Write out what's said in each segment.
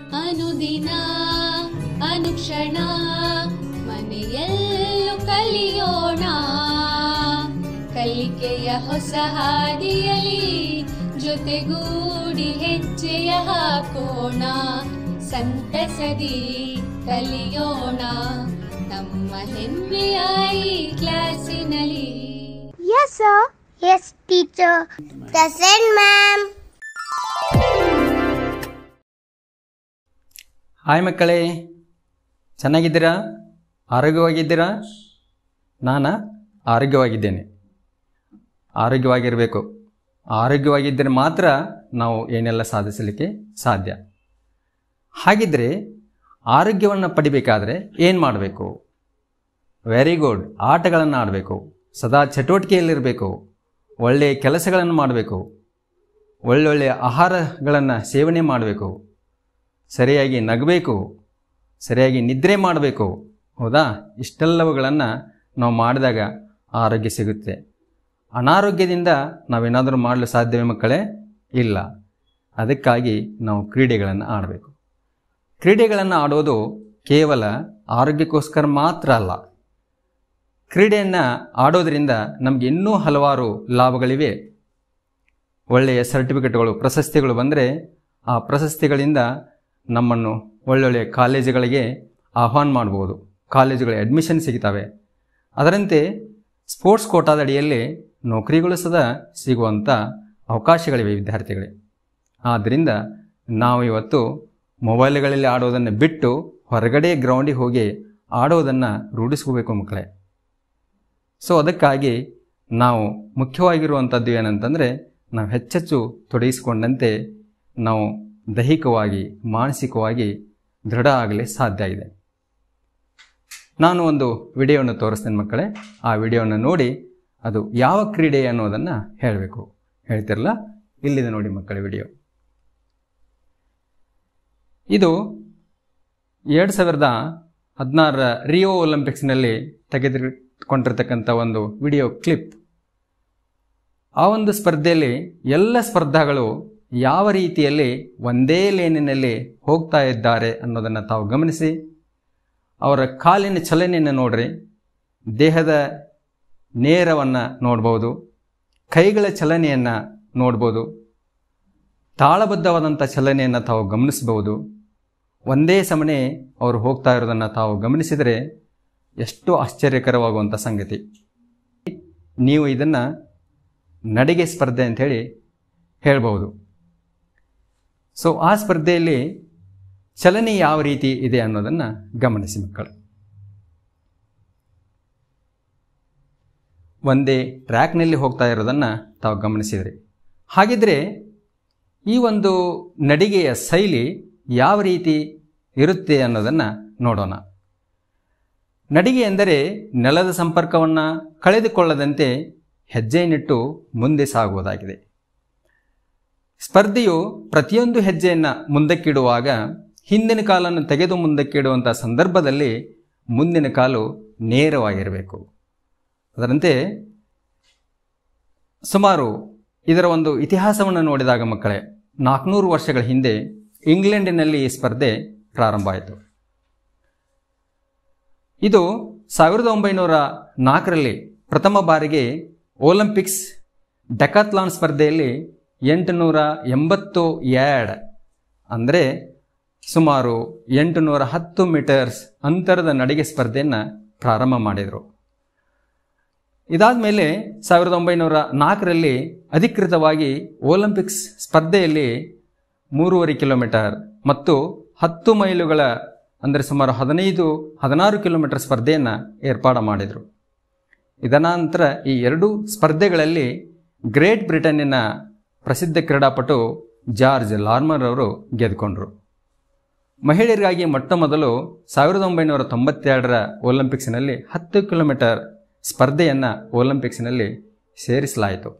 ಅನುದಿನ ಅನುಕ್ಷಣ ಮನೆಯಲ್ಲೂ ಕಲಿಯೋಣ ಕಲಿಕೆಯ ಹೊಸ ಹಾದಿಯಲಿ ಜೊತೆಗೂಡಿ ಹೆಜ್ಜೆಯ ಹಾಕೋಣ ಸಂತಸದಿ ಕಲಿಯೋಣ ನಮ್ಮ ಹೆಮ್ಮೆಯ ಈ ಕ್ಲಾಸಿನಲ್ಲಿ Yes, sir. Yes, teacher. Present, ma'am. Hi ಮಕ್ಕಳೇ ಚೆನ್ನಾಗಿದ್ದೀರಾ ಆರೋಗ್ಯವಾಗಿದ್ದೀರಾ ನಾನು ಆರೋಗ್ಯವಾಗಿದ್ದೇನೆ ಆರೋಗ್ಯವಾಗಿರಬೇಕು ಆರೋಗ್ಯವಾಗಿದ್ದರೆ ಮಾತ್ರ ನಾವು ಏನೆಲ್ಲ ಸಾಧಿಸಲಿಕ್ಕೆ ಸಾಧ್ಯ ಹಾಗಿದ್ದರೆ ಆರೋಗ್ಯವನ್ನು ಪಡಿಬೇಕಾದ್ರೆ ಏನು ಮಾಡಬೇಕು ವೆರಿ ಗುಡ್ ಆಟಗಳನ್ನು ಆಡಬೇಕು ಸದಾ ಚಟುವಟಿಕೆಯಲ್ಲಿರಬೇಕು ಒಳ್ಳೆಯ ಕೆಲಸಗಳನ್ನು ಮಾಡಬೇಕು ಒಳ್ಳೊಳ್ಳೆಯ ಆಹಾರಗಳನ್ನು ಸೇವನೆ ಮಾಡಬೇಕು ಸರಿಯಾಗಿ ನಗಬೇಕು ಸರಿಯಾಗಿ ನಿದ್ರೆ ಮಾಡಬೇಕು ಹೌದಾ ಇಷ್ಟೆಲ್ಲವುಗಳನ್ನು ನಾವು ಮಾಡಿದಾಗ ಆರೋಗ್ಯ ಸಿಗುತ್ತೆ ಅನಾರೋಗ್ಯದಿಂದ ನಾವೇನಾದರೂ ಮಾಡಲು ಸಾಧ್ಯವೇ ಮಕ್ಕಳೇ ಇಲ್ಲ ಅದಕ್ಕಾಗಿ ನಾವು ಕ್ರೀಡೆಗಳನ್ನು ಆಡಬೇಕು ಕ್ರೀಡೆಗಳನ್ನು ಆಡೋದು ಕೇವಲ ಆರೋಗ್ಯಕ್ಕೋಸ್ಕರ ಮಾತ್ರ ಅಲ್ಲ ಕ್ರೀಡೆಯನ್ನು ಆಡೋದರಿಂದ ನಮಗೆ ಇನ್ನೂ ಹಲವಾರು ಲಾಭಗಳಿವೆ ಒಳ್ಳೆಯ ಸರ್ಟಿಫಿಕೇಟ್ಗಳು ಪ್ರಶಸ್ತಿಗಳು ಬಂದರೆ ಆ ಪ್ರಶಸ್ತಿಗಳಿಂದ ನಮ್ಮನ್ನು ಒಳ್ಳೊಳ್ಳೆಯ ಕಾಲೇಜುಗಳಿಗೆ ಆಹ್ವಾನ ಮಾಡ್ಬೋದು ಕಾಲೇಜುಗಳ ಅಡ್ಮಿಷನ್ ಸಿಗ್ತವೆ ಅದರಂತೆ ಸ್ಪೋರ್ಟ್ಸ್ ಕೋಟಾದ ಅಡಿಯಲ್ಲಿ ನೌಕರಿಗಳು ಸದಾ ಸಿಗುವಂಥ ಅವಕಾಶಗಳಿವೆ ವಿದ್ಯಾರ್ಥಿಗಳಿಗೆ ಆದ್ದರಿಂದ ನಾವು ಇವತ್ತು ಮೊಬೈಲ್ಗಳಲ್ಲಿ ಆಡೋದನ್ನು ಬಿಟ್ಟು ಹೊರಗಡೆ ಗ್ರೌಂಡಿಗೆ ಹೋಗಿ ಆಡೋದನ್ನು ರೂಢಿಸ್ಕೋಬೇಕು ಮಕ್ಕಳೇ ಸೊ ಅದಕ್ಕಾಗಿ ನಾವು ಮುಖ್ಯವಾಗಿರುವಂಥದ್ದು ಏನಂತಂದರೆ ನಾವು ಹೆಚ್ಚೆಚ್ಚು ತೊಡಗಿಸಿಕೊಂಡಂತೆ ನಾವು ದೈಹಿಕವಾಗಿ ಮಾನಸಿಕವಾಗಿ ದೃಢ ಆಗಲಿ ಸಾಧ್ಯ ಇದೆ ನಾನು ಒಂದು ವಿಡಿಯೋವನ್ನು ತೋರಿಸ್ತೇನೆ ಮಕ್ಕಳೇ ಆ ವಿಡಿಯೋವನ್ನು ನೋಡಿ ಅದು ಯಾವ ಕ್ರೀಡೆ ಅನ್ನೋದನ್ನು ಹೇಳಬೇಕು ಹೇಳ್ತಿರಲ್ಲ ಇಲ್ಲಿದೆ ನೋಡಿ ಮಕ್ಕಳ ವಿಡಿಯೋ ಇದು ಎರಡು ಸಾವಿರದ ಹದಿನಾರರ ರಿಯೋ ಒಲಿಂಪಿಕ್ಸ್ನಲ್ಲಿ ತೆಗೆದುಕೊಂಡಿರ್ತಕ್ಕಂಥ ಒಂದು ವಿಡಿಯೋ ಕ್ಲಿಪ್ ಆ ಒಂದು ಸ್ಪರ್ಧೆಯಲ್ಲಿ ಎಲ್ಲ ಸ್ಪರ್ಧಾಗಳು ಯಾವ ರೀತಿಯಲ್ಲಿ ಒಂದೇ ಲೇನಿನಲ್ಲಿ ಹೋಗ್ತಾ ಇದ್ದಾರೆ ಅನ್ನೋದನ್ನು ತಾವು ಗಮನಿಸಿ ಅವರ ಕಾಲಿನ ಚಲನೆಯನ್ನು ನೋಡ್ರಿ ದೇಹದ ನೇರವನ್ನು ನೋಡ್ಬೋದು ಕೈಗಳ ಚಲನೆಯನ್ನು ನೋಡ್ಬೋದು ತಾಳಬದ್ಧವಾದಂಥ ಚಲನೆಯನ್ನು ತಾವು ಗಮನಿಸಬಹುದು ಒಂದೇ ಸಮನೆ ಅವರು ಹೋಗ್ತಾ ಇರೋದನ್ನು ತಾವು ಗಮನಿಸಿದರೆ ಎಷ್ಟು ಆಶ್ಚರ್ಯಕರವಾಗುವಂಥ ಸಂಗತಿ ನೀವು ಇದನ್ನು ನಡಿಗೆ ಸ್ಪರ್ಧೆ ಅಂಥೇಳಿ ಹೇಳ್ಬೋದು ಸೊ ಆ ಸ್ಪರ್ಧೆಯಲ್ಲಿ ಚಲನೆ ಯಾವ ರೀತಿ ಇದೆ ಅನ್ನೋದನ್ನು ಗಮನಿಸಿ ಮಕ್ಕಳು ಒಂದೇ ಟ್ರ್ಯಾಕ್ನಲ್ಲಿ ಹೋಗ್ತಾ ಇರೋದನ್ನು ತಾವು ಗಮನಿಸಿದ್ರಿ ಹಾಗಿದ್ರೆ ಈ ಒಂದು ನಡಿಗೆಯ ಶೈಲಿ ಯಾವ ರೀತಿ ಇರುತ್ತೆ ಅನ್ನೋದನ್ನು ನೋಡೋಣ ನಡಿಗೆ ಎಂದರೆ ನೆಲದ ಸಂಪರ್ಕವನ್ನು ಕಳೆದುಕೊಳ್ಳದಂತೆ ಹೆಜ್ಜೆಯನ್ನಿಟ್ಟು ಮುಂದೆ ಸಾಗುವುದಾಗಿದೆ ಸ್ಪರ್ಧೆಯು ಪ್ರತಿಯೊಂದು ಹೆಜ್ಜೆಯನ್ನು ಮುಂದಕ್ಕಿಡುವಾಗ ಹಿಂದಿನ ಕಾಲನ್ನು ತೆಗೆದು ಮುಂದಕ್ಕಿಡುವಂಥ ಸಂದರ್ಭದಲ್ಲಿ ಮುಂದಿನ ಕಾಲು ನೇರವಾಗಿರಬೇಕು ಅದರಂತೆ ಸುಮಾರು ಇದರ ಒಂದು ಇತಿಹಾಸವನ್ನು ನೋಡಿದಾಗ ಮಕ್ಕಳೇ ನಾಲ್ಕುನೂರು ವರ್ಷಗಳ ಹಿಂದೆ ಇಂಗ್ಲೆಂಡಿನಲ್ಲಿ ಈ ಸ್ಪರ್ಧೆ ಪ್ರಾರಂಭ ಆಯಿತು ಇದು ಸಾವಿರದ ಒಂಬೈನೂರ ನಾಲ್ಕರಲ್ಲಿ ಪ್ರಥಮ ಬಾರಿಗೆ ಒಲಿಂಪಿಕ್ಸ್ ಡೆಕಾತ್ಲಾನ್ ಸ್ಪರ್ಧೆಯಲ್ಲಿ ಎಂಟುನೂರ ಎಂಬತ್ತು ಯಾರ್ಡ್ ಅಂದರೆ ಸುಮಾರು ಎಂಟುನೂರ ಹತ್ತು ಮೀಟರ್ಸ್ ಅಂತರದ ನಡಿಗೆ ಸ್ಪರ್ಧೆಯನ್ನು ಪ್ರಾರಂಭ ಮಾಡಿದರು ಇದಾದ ಮೇಲೆ ಸಾವಿರದ ಒಂಬೈನೂರ ನಾಲ್ಕರಲ್ಲಿ ಅಧಿಕೃತವಾಗಿ ಒಲಿಂಪಿಕ್ಸ್ ಸ್ಪರ್ಧೆಯಲ್ಲಿ ಮೂರುವರೆ ಕಿಲೋಮೀಟರ್ ಮತ್ತು ಹತ್ತು ಮೈಲುಗಳ ಅಂದರೆ ಸುಮಾರು ಹದಿನೈದು ಹದಿನಾರು ಕಿಲೋಮೀಟರ್ ಸ್ಪರ್ಧೆಯನ್ನು ಏರ್ಪಾಡು ಮಾಡಿದರು ಇದನಂತರ ಈ ಎರಡೂ ಸ್ಪರ್ಧೆಗಳಲ್ಲಿ ಗ್ರೇಟ್ ಬ್ರಿಟನ್ನಿನ ಪ್ರಸಿದ್ಧ ಕ್ರೀಡಾಪಟು ಜಾರ್ಜ್ ಲಾರ್ಮರ್ ಅವರು ಗೆದ್ದುಕೊಂಡ್ರು ಮಹಿಳೆಯರಿಗಾಗಿ ಮೊಟ್ಟ ಮೊದಲು ಸಾವಿರದ ಒಂಬೈನೂರ ತೊಂಬತ್ತೆರಡರ ಒಲಿಂಪಿಕ್ಸ್ನಲ್ಲಿ ಹತ್ತು ಕಿಲೋಮೀಟರ್ ಸ್ಪರ್ಧೆಯನ್ನು ಒಲಿಂಪಿಕ್ಸ್ನಲ್ಲಿ ಸೇರಿಸಲಾಯಿತು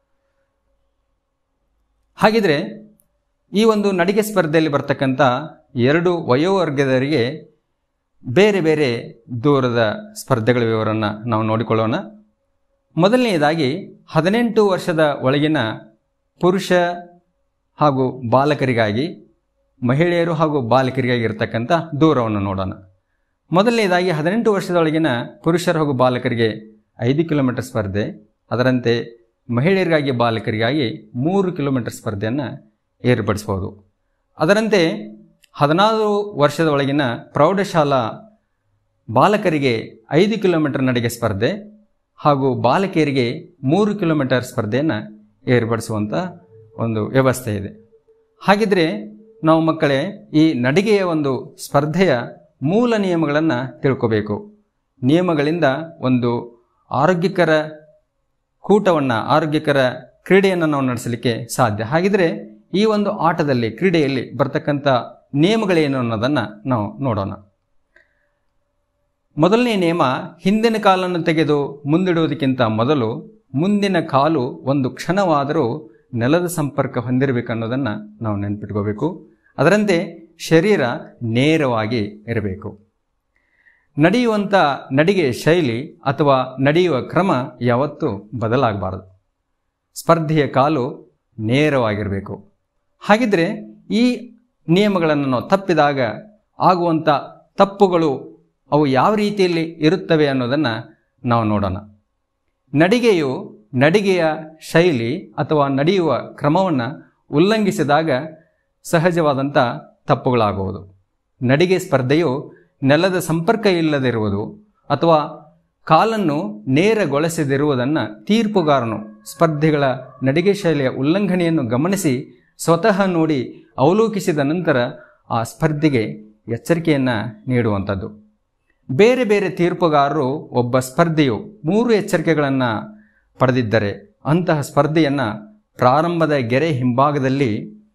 ಹಾಗಿದ್ರೆ ಈ ಒಂದು ನಡಿಗೆ ಸ್ಪರ್ಧೆಯಲ್ಲಿ ಬರ್ತಕ್ಕಂಥ ಎರಡು ವಯೋವರ್ಗದವರಿಗೆ ಬೇರೆ ಬೇರೆ ದೂರದ ಸ್ಪರ್ಧೆಗಳ ವಿವರವನ್ನು ನಾವು ನೋಡಿಕೊಳ್ಳೋಣ ಮೊದಲನೆಯದಾಗಿ ಹದಿನೆಂಟು ವರ್ಷದ ಒಳಗಿನ ಪುರುಷ ಹಾಗೂ ಬಾಲಕರಿಗಾಗಿ ಮಹಿಳೆಯರು ಹಾಗೂ ಬಾಲಕರಿಗಾಗಿ ಇರತಕ್ಕಂಥ ದೂರವನ್ನು ನೋಡೋಣ ಮೊದಲನೇದಾಗಿ ಹದಿನೆಂಟು ವರ್ಷದೊಳಗಿನ ಪುರುಷರು ಹಾಗೂ ಬಾಲಕರಿಗೆ ಐದು ಕಿಲೋಮೀಟರ್ ಸ್ಪರ್ಧೆ ಅದರಂತೆ ಮಹಿಳೆಯರಿಗಾಗಿ ಬಾಲಕರಿಗಾಗಿ ಮೂರು ಕಿಲೋಮೀಟರ್ ಸ್ಪರ್ಧೆಯನ್ನು ಏರ್ಪಡಿಸ್ಬೋದು ಅದರಂತೆ ಹದಿನಾರು ವರ್ಷದ ಒಳಗಿನ ಪ್ರೌಢಶಾಲಾ ಬಾಲಕರಿಗೆ ಐದು ಕಿಲೋಮೀಟರ್ ನಡಿಗೆ ಸ್ಪರ್ಧೆ ಹಾಗೂ ಬಾಲಕಿಯರಿಗೆ ಮೂರು ಕಿಲೋಮೀಟರ್ ಸ್ಪರ್ಧೆಯನ್ನು ಏರ್ಪಡಿಸುವಂಥ ಒಂದು ವ್ಯವಸ್ಥೆ ಇದೆ ಹಾಗಿದ್ರೆ ನಾವು ಮಕ್ಕಳೇ ಈ ನಡಿಗೆಯ ಒಂದು ಸ್ಪರ್ಧೆಯ ಮೂಲ ನಿಯಮಗಳನ್ನು ತಿಳ್ಕೋಬೇಕು ನಿಯಮಗಳಿಂದ ಒಂದು ಆರೋಗ್ಯಕರ ಕೂಟವನ್ನು ಆರೋಗ್ಯಕರ ಕ್ರೀಡೆಯನ್ನು ನಾವು ನಡೆಸಲಿಕ್ಕೆ ಸಾಧ್ಯ ಹಾಗಿದ್ರೆ ಈ ಒಂದು ಆಟದಲ್ಲಿ ಕ್ರೀಡೆಯಲ್ಲಿ ಬರ್ತಕ್ಕಂಥ ನಿಯಮಗಳೇನು ಅನ್ನೋದನ್ನು ನಾವು ನೋಡೋಣ ಮೊದಲನೇ ನಿಯಮ ಹಿಂದಿನ ಕಾಲನ್ನು ತೆಗೆದು ಮುಂದಿಡುವುದಕ್ಕಿಂತ ಮೊದಲು ಮುಂದಿನ ಕಾಲು ಒಂದು ಕ್ಷಣವಾದರೂ ನೆಲದ ಸಂಪರ್ಕ ಹೊಂದಿರಬೇಕು ಅನ್ನೋದನ್ನು ನಾವು ನೆನಪಿಟ್ಕೋಬೇಕು ಅದರಂತೆ ಶರೀರ ನೇರವಾಗಿ ಇರಬೇಕು ನಡೆಯುವಂಥ ನಡಿಗೆ ಶೈಲಿ ಅಥವಾ ನಡೆಯುವ ಕ್ರಮ ಯಾವತ್ತೂ ಬದಲಾಗಬಾರದು ಸ್ಪರ್ಧೆಯ ಕಾಲು ನೇರವಾಗಿರಬೇಕು ಹಾಗಿದ್ರೆ ಈ ನಿಯಮಗಳನ್ನು ನಾವು ತಪ್ಪಿದಾಗ ಆಗುವಂಥ ತಪ್ಪುಗಳು ಅವು ಯಾವ ರೀತಿಯಲ್ಲಿ ಇರುತ್ತವೆ ಅನ್ನೋದನ್ನು ನಾವು ನೋಡೋಣ ನಡಿಗೆಯು ನಡಿಗೆಯ ಶೈಲಿ ಅಥವಾ ನಡೆಯುವ ಕ್ರಮವನ್ನು ಉಲ್ಲಂಘಿಸಿದಾಗ ಸಹಜವಾದಂಥ ತಪ್ಪುಗಳಾಗುವುದು ನಡಿಗೆ ಸ್ಪರ್ಧೆಯು ನೆಲದ ಸಂಪರ್ಕ ಇಲ್ಲದಿರುವುದು ಅಥವಾ ಕಾಲನ್ನು ನೇರಗೊಳಿಸದಿರುವುದನ್ನು ತೀರ್ಪುಗಾರನು ಸ್ಪರ್ಧೆಗಳ ನಡಿಗೆ ಶೈಲಿಯ ಉಲ್ಲಂಘನೆಯನ್ನು ಗಮನಿಸಿ ಸ್ವತಃ ನೋಡಿ ಅವಲೋಕಿಸಿದ ನಂತರ ಆ ಸ್ಪರ್ಧೆಗೆ ಎಚ್ಚರಿಕೆಯನ್ನು ನೀಡುವಂಥದ್ದು ಬೇರೆ ಬೇರೆ ತೀರ್ಪುಗಾರರು ಒಬ್ಬ ಸ್ಪರ್ಧೆಯು ಮೂರು ಎಚ್ಚರಿಕೆಗಳನ್ನು ಪಡೆದಿದ್ದರೆ ಅಂತಹ ಸ್ಪರ್ಧೆಯನ್ನು ಪ್ರಾರಂಭದ ಗೆರೆ ಹಿಂಭಾಗದಲ್ಲಿ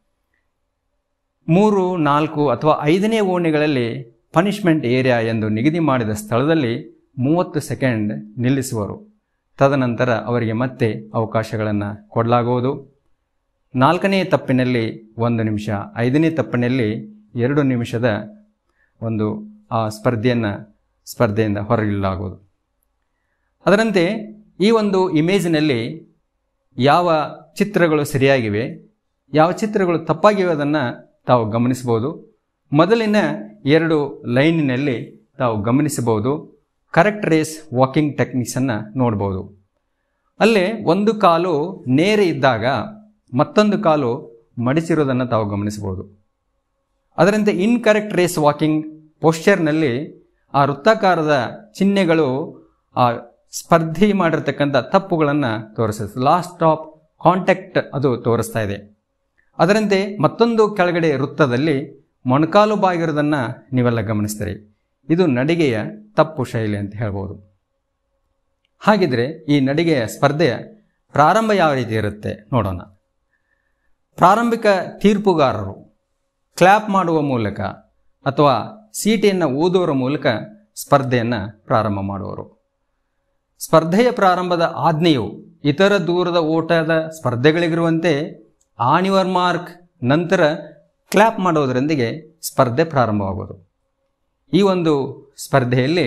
ಮೂರು ನಾಲ್ಕು ಅಥವಾ ಐದನೇ ಓಣಿಗಳಲ್ಲಿ ಪನಿಷ್ಮೆಂಟ್ ಏರಿಯಾ ಎಂದು ನಿಗದಿ ಮಾಡಿದ ಸ್ಥಳದಲ್ಲಿ ಮೂವತ್ತು ಸೆಕೆಂಡ್ ನಿಲ್ಲಿಸುವರು ತದನಂತರ ಅವರಿಗೆ ಮತ್ತೆ ಅವಕಾಶಗಳನ್ನು ಕೊಡಲಾಗುವುದು ನಾಲ್ಕನೇ ತಪ್ಪಿನಲ್ಲಿ ಒಂದು ನಿಮಿಷ ಐದನೇ ತಪ್ಪಿನಲ್ಲಿ ಎರಡು ನಿಮಿಷದ ಒಂದು ಆ ಸ್ಪರ್ಧೆಯನ್ನು ಸ್ಪರ್ಧೆಯಿಂದ ಹೊರಗಿಡಲಾಗುವುದು ಅದರಂತೆ ಈ ಒಂದು ಇಮೇಜಿನಲ್ಲಿ ಯಾವ ಚಿತ್ರಗಳು ಸರಿಯಾಗಿವೆ ಯಾವ ಚಿತ್ರಗಳು ತಪ್ಪಾಗಿವೆ ಅದನ್ನು ತಾವು ಗಮನಿಸಬಹುದು ಮೊದಲಿನ ಎರಡು ಲೈನಿನಲ್ಲಿ ತಾವು ಗಮನಿಸಬಹುದು ಕರೆಕ್ಟ್ ರೇಸ್ ವಾಕಿಂಗ್ ಟೆಕ್ನಿಕ್ಸನ್ನು ನೋಡ್ಬೋದು ಅಲ್ಲೇ ಒಂದು ಕಾಲು ನೇರ ಇದ್ದಾಗ ಮತ್ತೊಂದು ಕಾಲು ಮಡಿಸಿರೋದನ್ನು ತಾವು ಗಮನಿಸಬಹುದು ಅದರಂತೆ ಇನ್ಕರೆಕ್ಟ್ ರೇಸ್ ವಾಕಿಂಗ್ ಪೋಶ್ಚರ್ನಲ್ಲಿ ಆ ವೃತ್ತಾಕಾರದ ಚಿಹ್ನೆಗಳು ಆ ಸ್ಪರ್ಧೆ ಮಾಡಿರ್ತಕ್ಕಂಥ ತಪ್ಪುಗಳನ್ನು ತೋರಿಸುತ್ತೆ ಲಾಸ್ಟ್ ಆಫ್ ಕಾಂಟ್ಯಾಕ್ಟ್ ಅದು ತೋರಿಸ್ತಾ ಇದೆ ಅದರಂತೆ ಮತ್ತೊಂದು ಕೆಳಗಡೆ ವೃತ್ತದಲ್ಲಿ ಮೊಣಕಾಲು ಬಾಗಿರೋದನ್ನು ನೀವೆಲ್ಲ ಗಮನಿಸ್ತೀರಿ ಇದು ನಡಿಗೆಯ ತಪ್ಪು ಶೈಲಿ ಅಂತ ಹೇಳ್ಬೋದು ಹಾಗಿದ್ರೆ ಈ ನಡಿಗೆಯ ಸ್ಪರ್ಧೆಯ ಪ್ರಾರಂಭ ಯಾವ ರೀತಿ ಇರುತ್ತೆ ನೋಡೋಣ ಪ್ರಾರಂಭಿಕ ತೀರ್ಪುಗಾರರು ಕ್ಲ್ಯಾಪ್ ಮಾಡುವ ಮೂಲಕ ಅಥವಾ ಸೀಟೆಯನ್ನು ಓದುವರ ಮೂಲಕ ಸ್ಪರ್ಧೆಯನ್ನು ಪ್ರಾರಂಭ ಮಾಡುವರು ಸ್ಪರ್ಧೆಯ ಪ್ರಾರಂಭದ ಆಜ್ಞೆಯು ಇತರ ದೂರದ ಓಟದ ಸ್ಪರ್ಧೆಗಳಿಗಿರುವಂತೆ ಆನ್ ಯುವರ್ ಮಾರ್ಕ್ ನಂತರ ಕ್ಲ್ಯಾಪ್ ಮಾಡೋದರೊಂದಿಗೆ ಸ್ಪರ್ಧೆ ಪ್ರಾರಂಭವಾಗೋದು ಈ ಒಂದು ಸ್ಪರ್ಧೆಯಲ್ಲಿ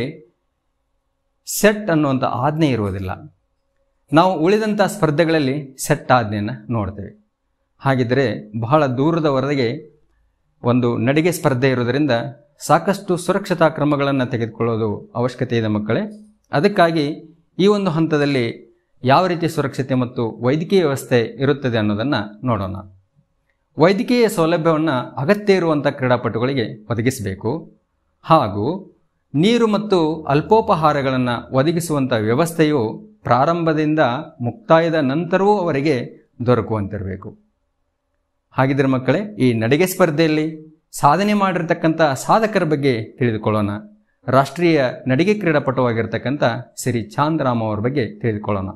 ಸೆಟ್ ಅನ್ನುವಂಥ ಆಜ್ಞೆ ಇರುವುದಿಲ್ಲ ನಾವು ಉಳಿದಂಥ ಸ್ಪರ್ಧೆಗಳಲ್ಲಿ ಸೆಟ್ ಆಜ್ಞೆಯನ್ನು ನೋಡ್ತೇವೆ ಹಾಗಿದ್ದರೆ ಬಹಳ ದೂರದವರೆಗೆ ಒಂದು ನಡಿಗೆ ಸ್ಪರ್ಧೆ ಇರೋದರಿಂದ ಸಾಕಷ್ಟು ಸುರಕ್ಷತಾ ಕ್ರಮಗಳನ್ನು ತೆಗೆದುಕೊಳ್ಳೋದು ಅವಶ್ಯಕತೆ ಇದೆ ಮಕ್ಕಳೇ ಅದಕ್ಕಾಗಿ ಈ ಒಂದು ಹಂತದಲ್ಲಿ ಯಾವ ರೀತಿ ಸುರಕ್ಷತೆ ಮತ್ತು ವೈದ್ಯಕೀಯ ವ್ಯವಸ್ಥೆ ಇರುತ್ತದೆ ಅನ್ನೋದನ್ನು ನೋಡೋಣ ವೈದ್ಯಕೀಯ ಸೌಲಭ್ಯವನ್ನು ಅಗತ್ಯ ಇರುವಂಥ ಕ್ರೀಡಾಪಟುಗಳಿಗೆ ಒದಗಿಸಬೇಕು ಹಾಗೂ ನೀರು ಮತ್ತು ಅಲ್ಪೋಪಹಾರಗಳನ್ನು ಒದಗಿಸುವಂಥ ವ್ಯವಸ್ಥೆಯು ಪ್ರಾರಂಭದಿಂದ ಮುಕ್ತಾಯದ ನಂತರವೂ ಅವರಿಗೆ ದೊರಕುವಂತಿರಬೇಕು ಹಾಗಿದ್ರೆ ಮಕ್ಕಳೇ ಈ ನಡಿಗೆ ಸ್ಪರ್ಧೆಯಲ್ಲಿ ಸಾಧನೆ ಮಾಡಿರ್ತಕ್ಕಂಥ ಸಾಧಕರ ಬಗ್ಗೆ ತಿಳಿದುಕೊಳ್ಳೋಣ ರಾಷ್ಟ್ರೀಯ ನಡಿಗೆ ಕ್ರೀಡಾಪಟುವಾಗಿರ್ತಕ್ಕಂಥ ಶ್ರೀ ಚಾಂದ್ರಾಮ್ ಅವರ ಬಗ್ಗೆ ತಿಳಿದುಕೊಳ್ಳೋಣ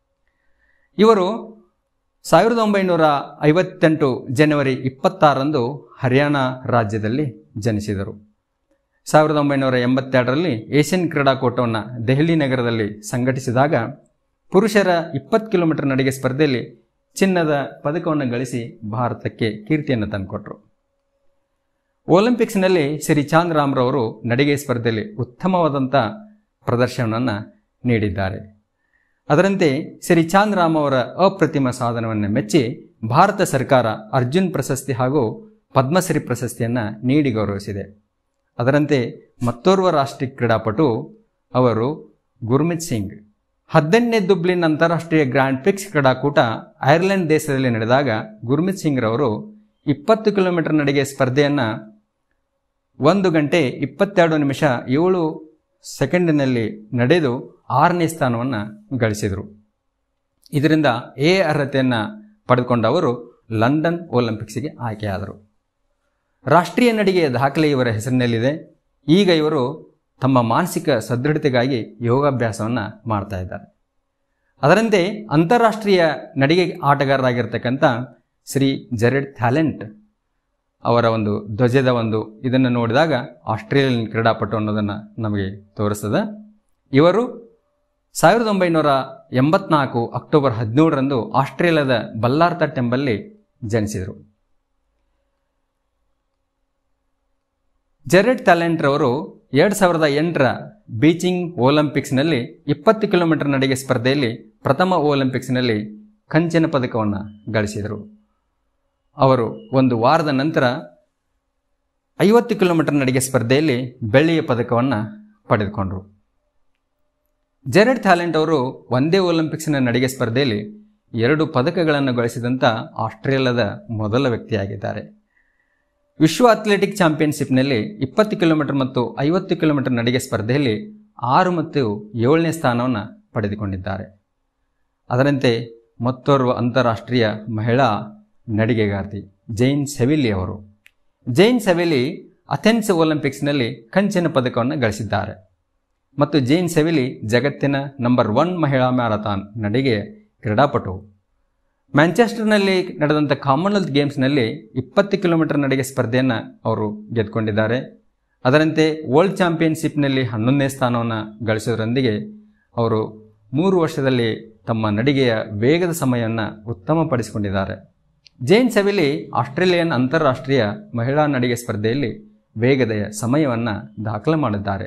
ಇವರು ಸಾವಿರದ ಒಂಬೈನೂರ ಐವತ್ತೆಂಟು ಜನವರಿ ಇಪ್ಪತ್ತಾರರಂದು ಹರಿಯಾಣ ರಾಜ್ಯದಲ್ಲಿ ಜನಿಸಿದರು ಸಾವಿರದ ಒಂಬೈನೂರ ಎಂಬತ್ತೆರಡರಲ್ಲಿ ಏಷ್ಯನ್ ಕ್ರೀಡಾಕೂಟವನ್ನು ದೆಹಲಿ ನಗರದಲ್ಲಿ ಸಂಘಟಿಸಿದಾಗ ಪುರುಷರ ಇಪ್ಪತ್ತು ಕಿಲೋಮೀಟರ್ ನಡಿಗೆ ಸ್ಪರ್ಧೆಯಲ್ಲಿ ಚಿನ್ನದ ಪದಕವನ್ನು ಗಳಿಸಿ ಭಾರತಕ್ಕೆ ಕೀರ್ತಿಯನ್ನು ತಂದುಕೊಟ್ರು ಒಲಿಂಪಿಕ್ಸ್ನಲ್ಲಿ ಶ್ರೀ ಚಾಂದ್ರಾಮ್ರವರು ನಡಿಗೆ ಸ್ಪರ್ಧೆಯಲ್ಲಿ ಉತ್ತಮವಾದಂಥ ಪ್ರದರ್ಶನವನ್ನು ನೀಡಿದ್ದಾರೆ ಅದರಂತೆ ಶ್ರೀ ಚಾಂದ್ರಾಮ್ ಅವರ ಅಪ್ರತಿಮ ಸಾಧನವನ್ನು ಮೆಚ್ಚಿ ಭಾರತ ಸರ್ಕಾರ ಅರ್ಜುನ್ ಪ್ರಶಸ್ತಿ ಹಾಗೂ ಪದ್ಮಶ್ರೀ ಪ್ರಶಸ್ತಿಯನ್ನು ನೀಡಿ ಗೌರವಿಸಿದೆ ಅದರಂತೆ ಮತ್ತೋರ್ವ ರಾಷ್ಟ್ರೀಯ ಕ್ರೀಡಾಪಟು ಅವರು ಗುರ್ಮಿತ್ ಸಿಂಗ್ ಹದಿನೆಂಟನೇ ದುಬ್ಲಿನ್ ಅಂತಾರಾಷ್ಟ್ರೀಯ ಗ್ರ್ಯಾಂಡ್ ಪ್ರಿಕ್ಸ್ ಕ್ರೀಡಾಕೂಟ ಐರ್ಲೆಂಡ್ ದೇಶದಲ್ಲಿ ನಡೆದಾಗ ಗುರ್ಮಿತ್ ಸಿಂಗ್ ರವರು ಇಪ್ಪತ್ತು ಕಿಲೋಮೀಟರ್ ನಡಿಗೆ ಸ್ಪರ್ಧೆಯನ್ನು ಒಂದು ಗಂಟೆ ಇಪ್ಪತ್ತೆರಡು ನಿಮಿಷ ಏಳು ಸೆಕೆಂಡಿನಲ್ಲಿ ನಡೆದು ಆರನೇ ಸ್ಥಾನವನ್ನು ಗಳಿಸಿದರು ಇದರಿಂದ ಎ ಅರ್ಹತೆಯನ್ನು ಪಡೆದುಕೊಂಡ ಅವರು ಲಂಡನ್ ಒಲಿಂಪಿಕ್ಸ್ಗೆ ಆಯ್ಕೆಯಾದರು ರಾಷ್ಟ್ರೀಯ ನಡಿಗೆಯ ದಾಖಲೆ ಇವರ ಹೆಸರಿನಲ್ಲಿದೆ ಈಗ ಇವರು ತಮ್ಮ ಮಾನಸಿಕ ಸದೃಢತೆಗಾಗಿ ಯೋಗಾಭ್ಯಾಸವನ್ನು ಮಾಡ್ತಾ ಇದ್ದಾರೆ ಅದರಂತೆ ಅಂತಾರಾಷ್ಟ್ರೀಯ ನಡಿಗೆ ಆಟಗಾರರಾಗಿರ್ತಕ್ಕಂಥ ಶ್ರೀ ಜೆರೆಡ್ ಥ್ಯಾಲೆಂಟ್ ಅವರ ಒಂದು ಧ್ವಜದ ಒಂದು ಇದನ್ನು ನೋಡಿದಾಗ ಆಸ್ಟ್ರೇಲಿಯನ್ ಕ್ರೀಡಾಪಟು ಅನ್ನೋದನ್ನು ನಮಗೆ ತೋರಿಸ್ತದೆ ಇವರು ಸಾವಿರದ ಒಂಬೈನೂರ ಎಂಬತ್ನಾಲ್ಕು ಅಕ್ಟೋಬರ್ ಹದಿನೇಳರಂದು ಆಸ್ಟ್ರೇಲಿಯಾದ ಬಲ್ಲಾರ್ತಟ್ ಎಂಬಲ್ಲಿ ಜನಿಸಿದರು ಜೆರೆಡ್ ಟ್ಯಾಲೆಂಟ್ ರವರು ಎರಡು ಸಾವಿರದ ಎಂಟರ ಬೀಚಿಂಗ್ ಒಲಿಂಪಿಕ್ಸ್ನಲ್ಲಿ ಇಪ್ಪತ್ತು ಕಿಲೋಮೀಟರ್ ನಡಿಗೆ ಸ್ಪರ್ಧೆಯಲ್ಲಿ ಪ್ರಥಮ ಒಲಿಂಪಿಕ್ಸ್ನಲ್ಲಿ ಕಂಚಿನ ಪದಕವನ್ನು ಗಳಿಸಿದರು ಅವರು ಒಂದು ವಾರದ ನಂತರ ಐವತ್ತು ಕಿಲೋಮೀಟರ್ ನಡಿಗೆ ಸ್ಪರ್ಧೆಯಲ್ಲಿ ಬೆಳ್ಳಿಯ ಪದಕವನ್ನು ಪಡೆದುಕೊಂಡರು ಜೆರೆಡ್ ಥ್ಯಾಲೆಂಟ್ ಅವರು ಒಂದೇ ಒಲಿಂಪಿಕ್ಸ್ನ ನಡಿಗೆ ಸ್ಪರ್ಧೆಯಲ್ಲಿ ಎರಡು ಪದಕಗಳನ್ನು ಗಳಿಸಿದಂಥ ಆಸ್ಟ್ರೇಲಿಯಾದ ಮೊದಲ ವ್ಯಕ್ತಿಯಾಗಿದ್ದಾರೆ ವಿಶ್ವ ಅಥ್ಲೆಟಿಕ್ ಚಾಂಪಿಯನ್ಶಿಪ್ನಲ್ಲಿ ಇಪ್ಪತ್ತು ಕಿಲೋಮೀಟರ್ ಮತ್ತು ಐವತ್ತು ಕಿಲೋಮೀಟರ್ ನಡಿಗೆ ಸ್ಪರ್ಧೆಯಲ್ಲಿ ಆರು ಮತ್ತು ಏಳನೇ ಸ್ಥಾನವನ್ನು ಪಡೆದುಕೊಂಡಿದ್ದಾರೆ ಅದರಂತೆ ಮತ್ತೋರ್ವ ಅಂತಾರಾಷ್ಟ್ರೀಯ ಮಹಿಳಾ ನಡಿಗೆಗಾರ್ತಿ ಜೈನ್ ಸೆವಿಲಿ ಅವರು ಜೈನ್ ಸೆವಿಲಿ ಅಥೆನ್ಸ್ ಒಲಿಂಪಿಕ್ಸ್ನಲ್ಲಿ ಕಂಚಿನ ಪದಕವನ್ನು ಗಳಿಸಿದ್ದಾರೆ ಮತ್ತು ಜೈನ್ ಸೆವಿಲಿ ಜಗತ್ತಿನ ನಂಬರ್ ಒನ್ ಮಹಿಳಾ ಮ್ಯಾರಥಾನ್ ನಡಿಗೆ ಕ್ರೀಡಾಪಟು ಮ್ಯಾಂಚೆಸ್ಟರ್ನಲ್ಲಿ ನಡೆದಂಥ ಕಾಮನ್ವೆಲ್ತ್ ಗೇಮ್ಸ್ನಲ್ಲಿ ಇಪ್ಪತ್ತು ಕಿಲೋಮೀಟರ್ ನಡಿಗೆ ಸ್ಪರ್ಧೆಯನ್ನು ಅವರು ಗೆದ್ದುಕೊಂಡಿದ್ದಾರೆ ಅದರಂತೆ ವರ್ಲ್ಡ್ ಚಾಂಪಿಯನ್ಶಿಪ್ನಲ್ಲಿ ಹನ್ನೊಂದನೇ ಸ್ಥಾನವನ್ನು ಗಳಿಸೋದ್ರೊಂದಿಗೆ ಅವರು ಮೂರು ವರ್ಷದಲ್ಲಿ ತಮ್ಮ ನಡಿಗೆಯ ವೇಗದ ಸಮಯವನ್ನು ಉತ್ತಮಪಡಿಸಿಕೊಂಡಿದ್ದಾರೆ ಜೈನ್ ಸೆವಿಲಿ ಆಸ್ಟ್ರೇಲಿಯನ್ ಅಂತಾರಾಷ್ಟ್ರೀಯ ಮಹಿಳಾ ನಡಿಗೆ ಸ್ಪರ್ಧೆಯಲ್ಲಿ ವೇಗದ ಸಮಯವನ್ನು ದಾಖಲೆ ಮಾಡಿದ್ದಾರೆ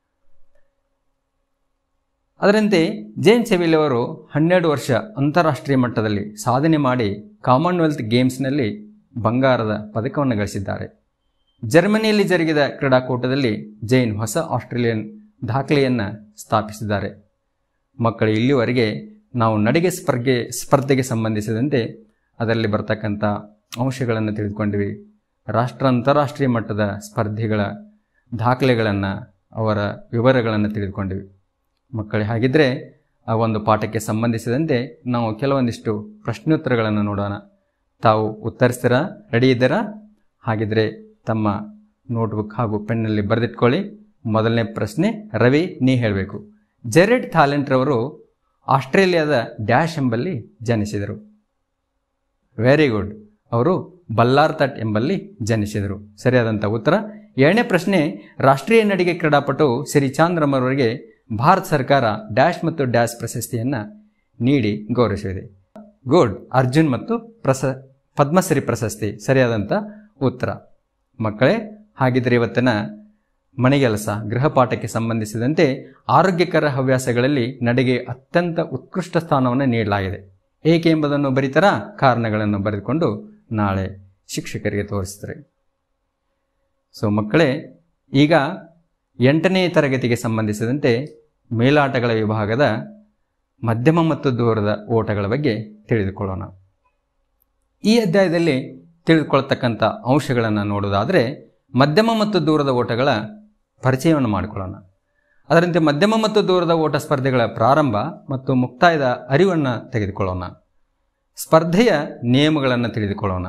ಅದರಂತೆ ಜೈನ್ ಸೆವಿಲ್ ಅವರು ಹನ್ನೆರಡು ವರ್ಷ ಅಂತಾರಾಷ್ಟ್ರೀಯ ಮಟ್ಟದಲ್ಲಿ ಸಾಧನೆ ಮಾಡಿ ಕಾಮನ್ವೆಲ್ತ್ ಗೇಮ್ಸ್ನಲ್ಲಿ ಬಂಗಾರದ ಪದಕವನ್ನು ಗಳಿಸಿದ್ದಾರೆ ಜರ್ಮನಿಯಲ್ಲಿ ಜರುಗಿದ ಕ್ರೀಡಾಕೂಟದಲ್ಲಿ ಜೈನ್ ಹೊಸ ಆಸ್ಟ್ರೇಲಿಯನ್ ದಾಖಲೆಯನ್ನು ಸ್ಥಾಪಿಸಿದ್ದಾರೆ ಮಕ್ಕಳು ಇಲ್ಲಿವರೆಗೆ ನಾವು ನಡಿಗೆ ಸ್ಪರ್ಧೆ ಸ್ಪರ್ಧೆಗೆ ಸಂಬಂಧಿಸಿದಂತೆ ಅದರಲ್ಲಿ ಬರ್ತಕ್ಕಂಥ ಅಂಶಗಳನ್ನು ತಿಳಿದುಕೊಂಡ್ವಿ ರಾಷ್ಟ್ರ ಅಂತಾರಾಷ್ಟ್ರೀಯ ಮಟ್ಟದ ಸ್ಪರ್ಧೆಗಳ ದಾಖಲೆಗಳನ್ನು ಅವರ ವಿವರಗಳನ್ನು ತಿಳಿದುಕೊಂಡ್ವಿ ಮಕ್ಕಳೇ ಹಾಗಿದ್ದರೆ ಆ ಒಂದು ಪಾಠಕ್ಕೆ ಸಂಬಂಧಿಸಿದಂತೆ ನಾವು ಕೆಲವೊಂದಿಷ್ಟು ಪ್ರಶ್ನೋತ್ತರಗಳನ್ನು ನೋಡೋಣ ತಾವು ಉತ್ತರಿಸ್ತೀರಾ ರೆಡಿ ಇದ್ದೀರಾ ಹಾಗಿದ್ರೆ ತಮ್ಮ ನೋಟ್ಬುಕ್ ಹಾಗೂ ಪೆನ್ನಲ್ಲಿ ಬರೆದಿಟ್ಕೊಳ್ಳಿ ಮೊದಲನೇ ಪ್ರಶ್ನೆ ರವಿ ನೀ ಹೇಳಬೇಕು ಜೆರೆಡ್ ಥಾಲೆಂಟ್ರವರು ಆಸ್ಟ್ರೇಲಿಯಾದ ಡ್ಯಾಶ್ ಎಂಬಲ್ಲಿ ಜನಿಸಿದರು ವೆರಿ ಗುಡ್ ಅವರು ಬಲ್ಲಾರ್ತಟ್ ಎಂಬಲ್ಲಿ ಜನಿಸಿದರು ಸರಿಯಾದಂಥ ಉತ್ತರ ಎರಡನೇ ಪ್ರಶ್ನೆ ರಾಷ್ಟ್ರೀಯ ನಡಿಗೆ ಕ್ರೀಡಾಪಟು ಶ್ರೀ ಚಾಂದ್ರಮರವರಿಗೆ ಭಾರತ ಸರ್ಕಾರ ಡ್ಯಾಶ್ ಮತ್ತು ಡ್ಯಾಶ್ ಪ್ರಶಸ್ತಿಯನ್ನು ನೀಡಿ ಗೌರವಿಸಿದೆ ಗುಡ್ ಅರ್ಜುನ್ ಮತ್ತು ಪ್ರಸ ಪದ್ಮಶ್ರೀ ಪ್ರಶಸ್ತಿ ಸರಿಯಾದಂಥ ಉತ್ತರ ಮಕ್ಕಳೇ ಹಾಗಿದ್ರೆ ಇವತ್ತಿನ ಮನೆಗೆಲಸ ಗೃಹ ಪಾಠಕ್ಕೆ ಸಂಬಂಧಿಸಿದಂತೆ ಆರೋಗ್ಯಕರ ಹವ್ಯಾಸಗಳಲ್ಲಿ ನಡಿಗೆ ಅತ್ಯಂತ ಉತ್ಕೃಷ್ಟ ಸ್ಥಾನವನ್ನು ನೀಡಲಾಗಿದೆ ಏಕೆ ಎಂಬುದನ್ನು ಬರೀತರ ಕಾರಣಗಳನ್ನು ಬರೆದುಕೊಂಡು ನಾಳೆ ಶಿಕ್ಷಕರಿಗೆ ತೋರಿಸ್ತಾರೆ ಸೊ ಮಕ್ಕಳೇ ಈಗ ಎಂಟನೇ ತರಗತಿಗೆ ಸಂಬಂಧಿಸಿದಂತೆ ಮೇಲಾಟಗಳ ವಿಭಾಗದ ಮಧ್ಯಮ ಮತ್ತು ದೂರದ ಓಟಗಳ ಬಗ್ಗೆ ತಿಳಿದುಕೊಳ್ಳೋಣ ಈ ಅಧ್ಯಾಯದಲ್ಲಿ ತಿಳಿದುಕೊಳ್ತಕ್ಕಂಥ ಅಂಶಗಳನ್ನು ನೋಡೋದಾದರೆ ಮಧ್ಯಮ ಮತ್ತು ದೂರದ ಓಟಗಳ ಪರಿಚಯವನ್ನು ಮಾಡಿಕೊಳ್ಳೋಣ ಅದರಂತೆ ಮಧ್ಯಮ ಮತ್ತು ದೂರದ ಓಟ ಸ್ಪರ್ಧೆಗಳ ಪ್ರಾರಂಭ ಮತ್ತು ಮುಕ್ತಾಯದ ಅರಿವನ್ನು ತೆಗೆದುಕೊಳ್ಳೋಣ ಸ್ಪರ್ಧೆಯ ನಿಯಮಗಳನ್ನು ತಿಳಿದುಕೊಳ್ಳೋಣ